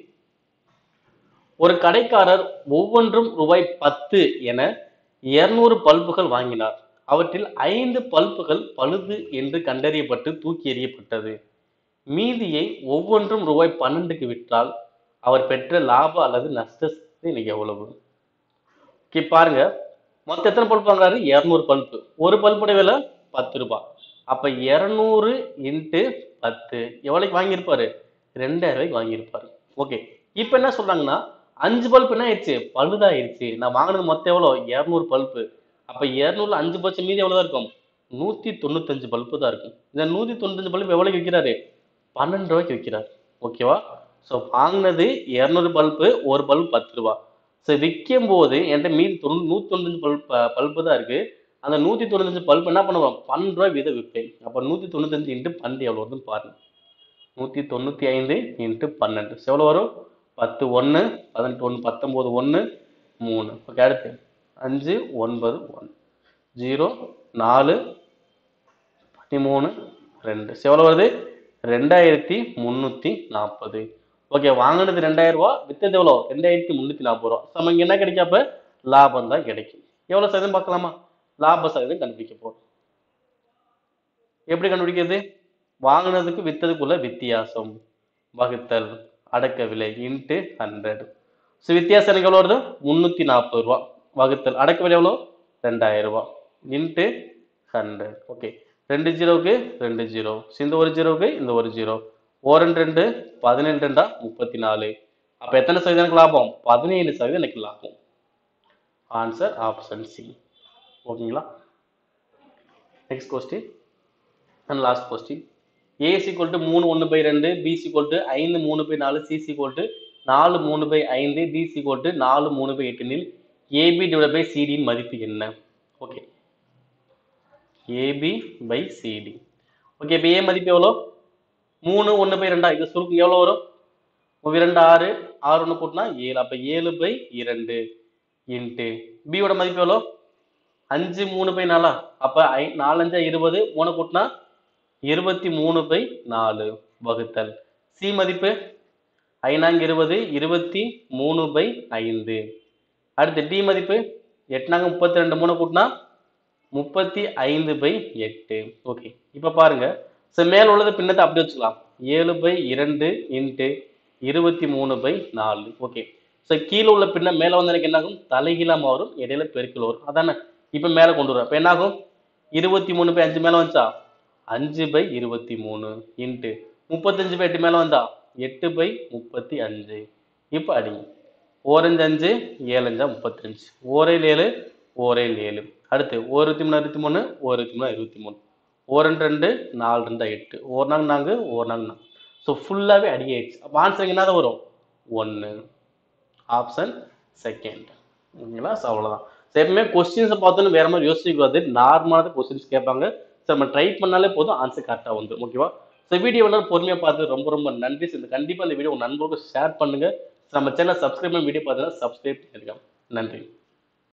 ஒரு கடைக்காரர் ஒவ்வொன்றும் ரூபாய் பத்து என இருநூறு பல்புகள் வாங்கினார் அவற்றில் ஐந்து பல்புகள் பழுது என்று கண்டறியப்பட்டு தூக்கி எறியப்பட்டது மீதியை ஒவ்வொன்றும் ரூபாய் பன்னெண்டுக்கு விற்றால் அவர் பெற்ற லாப அல்லது நஷ்டத்தை இன்னைக்கு எவ்வளவு ஓகே பாருங்க மொத்தம் எத்தனை பல்ப் வாங்குறாரு இரநூறு பல்ப் ஒரு பல்புடைய விலை பத்து ரூபாய் அப்ப இரநூறு இன்ட்டு பத்து எவ்வளவுக்கு வாங்கியிருப்பாரு ரெண்டாயிரம் ரூபாய்க்கு வாங்கியிருப்பாரு ஓகே இப்போ என்ன சொல்றாங்கன்னா அஞ்சு பல்ப் என்ன ஆயிடுச்சு பழுதாயிருச்சு நான் வாங்கினது மொத்தம் எவ்வளோ இரநூறு பல்ப்பு அப்ப இரநூறுல அஞ்சு பட்சம் மீதி எவ்வளவுதான் இருக்கும் நூத்தி தொண்ணூத்தஞ்சு பல்பு தான் இருக்கும் இந்த நூத்தி தொண்ணூத்தஞ்சு பல்ப் எவ்வளவுக்கு விற்கிறாரு பன்னெண்டு ரூபாய்க்கு விற்கிறார் ஓகேவா ஸோ வாங்கினது இரநூறு பல்பு ஒரு பல்ப் பத்து ரூபா ஸோ விற்கும் போது என்கிட்ட மீதி தொண்ணூ நூற்றி தொண்ணூத்தஞ்சு பல்ப் பல்பு தான் இருக்கு அந்த நூற்றி தொண்ணூத்தஞ்சு பல்ப் என்ன பண்ணுவோம் பன்னெண்டு ரூபாய் வீதம் விற்பேன் அப்போ நூற்றி தொண்ணூத்தஞ்சு இன்ட்டு பன்னெண்டு எவ்வளோ வருதுன்னு பாருங்க நூற்றி தொண்ணூற்றி ஐந்து இன்ட்டு பன்னெண்டு So, எவ்வளோ வரும் பத்து ஒன்று பதினெட்டு ஒன்று பத்தொம்போது ஒன்று மூணு ஓகே அடுத்து அஞ்சு ஒன்பது ஒன்று ஜீரோ நாலு பதிமூணு ரெண்டு So, எவ்வளோ வருது ரெண்டாயிரத்தி முந்நூற்றி நாற்பது ஓகே வாங்கினது ரெண்டாயிரம் ரூபா வித்தது எவ்வளோ ரெண்டாயிரத்தி முந்நூற்றி நாற்பது ரூபா So, நமக்கு என்ன கிடைக்கும் அப்போ லாபம் தான் கிடைக்கும் எவ்வளோ சதவீதம் பார்க்கலாமா லாப சதவீதம் கண்டுபிடிக்க போகிறோம் எப்படி கண்டுபிடிக்கிறது வாங்கினதுக்கு வித்ததுக்குள்ள வித்தியாசம் வகுத்தல் அடக்க விலை இன்ட்டு ஹண்ட்ரட் ஸோ வித்தியாசம் எனக்கு எவ்வளோ வருது முந்நூற்றி நாற்பது ரூபா வகுத்தல் அடக்க விலை எவ்வளோ ரெண்டாயிரம் ரூபா இன்ட்டு ஹண்ட்ரட் ஓகே ரெண்டு ஜீரோவுக்கு ரெண்டு ஜீரோ ஸோ இந்த ஒரு ஜீரோவுக்கு இந்த ஒரு ஜீரோ ஓ ரெண்டு ரெண்டு பதினெண்டு ரெண்டா முப்பத்தி நாலு அப்போ எத்தனை சதவீதம் எனக்கு லாபம் பதினேழு சதவீதம் எனக்கு லாபம் ஆன்சர் ஆப்ஷன் சி ஓகேங்களா next question and last question a equal to மூணு ஒன்று பை ரெண்டு பி ஈக்குவல் டு ஐந்து மூணு பை நாலு சி ஈக்குவல் டு நாலு மூணு பை ஐந்து டி ஈக்குவல் டு நாலு மூணு பை எட்டுனில் ஏபி டிவைட் பை சிடியின் மதிப்பு என்ன okay AB by CD okay இப்போ ஏ மதிப்பு எவ்வளோ மூணு ஒன்று பை ரெண்டா இது சுருக்கம் எவ்வளோ வரும் ஒரு இரண்டு ஆறு ஆறு ஒன்று கூட்டினா ஏழு அப்போ ஏழு பை இரண்டு இன்ட்டு பியோட மதிப்பு எவ்வளோ அஞ்சு மூணு பை நாலா அப்ப ஐ நாலஞ்சா இருபது மூணு கூட்டினா இருபத்தி மூணு பை நாலு வகுத்தல் சி மதிப்பு ஐநாங்க இருபது இருபத்தி மூணு பை ஐந்து அடுத்து டி மதிப்பு எட்டுனாங்க முப்பத்தி ரெண்டு மூணு கூட்டினா முப்பத்தி ஐந்து பை எட்டு ஓகே இப்போ பாருங்க ஸோ மேல உள்ளது பின்னத்தை அப்படி வச்சுக்கலாம் ஏழு பை இரண்டு இன்ட்டு இருபத்தி மூணு பை நாலு ஓகே ஸோ கீழே உள்ள பின்ன மேலே வந்து எனக்கு என்னாகும் தலைகீழா மாறும் இடையில பெருக்கல் வரும் அதானே இப்போ மேலே கொண்டு வரும் இப்போ என்னாகும் இருபத்தி மூணு பை அஞ்சு மேலே வந்துச்சா அஞ்சு பை இருபத்தி மூணு இன்ட்டு முப்பத்தஞ்சு பை எட்டு மேலே வந்தா எட்டு பை முப்பத்தி அஞ்சு இப்போ அடிங்க ஓரஞ்சு அஞ்சு ஏழஞ்சா முப்பத்தஞ்சு ஓரையில் ஏழு ஓரையில் ஏழு அடுத்து ஒரு இருபத்தி மூணு அறுபத்தி மூணு ஒரு இருபத்தி மூணு இருபத்தி மூணு ஒரு ரெண்டு ரெண்டு நாலு ரெண்டா எட்டு ஒரு நாங்க நாங்க ஒரு நாங்க நாங்க ஸோ ஃபுல்லாகவே அடியாயிடுச்சு அப்போ ஆன்சர் என்னதான் வரும் ஒன்று ஆப்ஷன் செகண்ட் ஓகேங்களா ஸோ அவ்வளோதான் ஸோ எப்பவுமே கொஸ்டின்ஸை பார்த்தோன்னு வேற மாதிரி யோசிக்கக்கூடாது நார்மலான கொஸ்டின்ஸ் கேட்பாங்க ஸோ நம்ம ட்ரை பண்ணாலே போதும் ஆன்சர் கரெக்டாக வந்துடும் ஓகேவா ஸோ வீடியோ எல்லாரும் பொறுமையாக பார்த்து ரொம்ப ரொம்ப நன்றி ஸோ இந்த கண்டிப்பாக இந்த வீடியோ உங்கள் நண்பர்களுக்கு ஷேர் பண்ணுங்க So, நம்ம சேனல் சப்ஸ்கிரைப் பண்ணி வீடியோ பார்த்தீங்கன்னா சப்ஸ்கிரைப் பண்ணிருக்கோம் நன்றி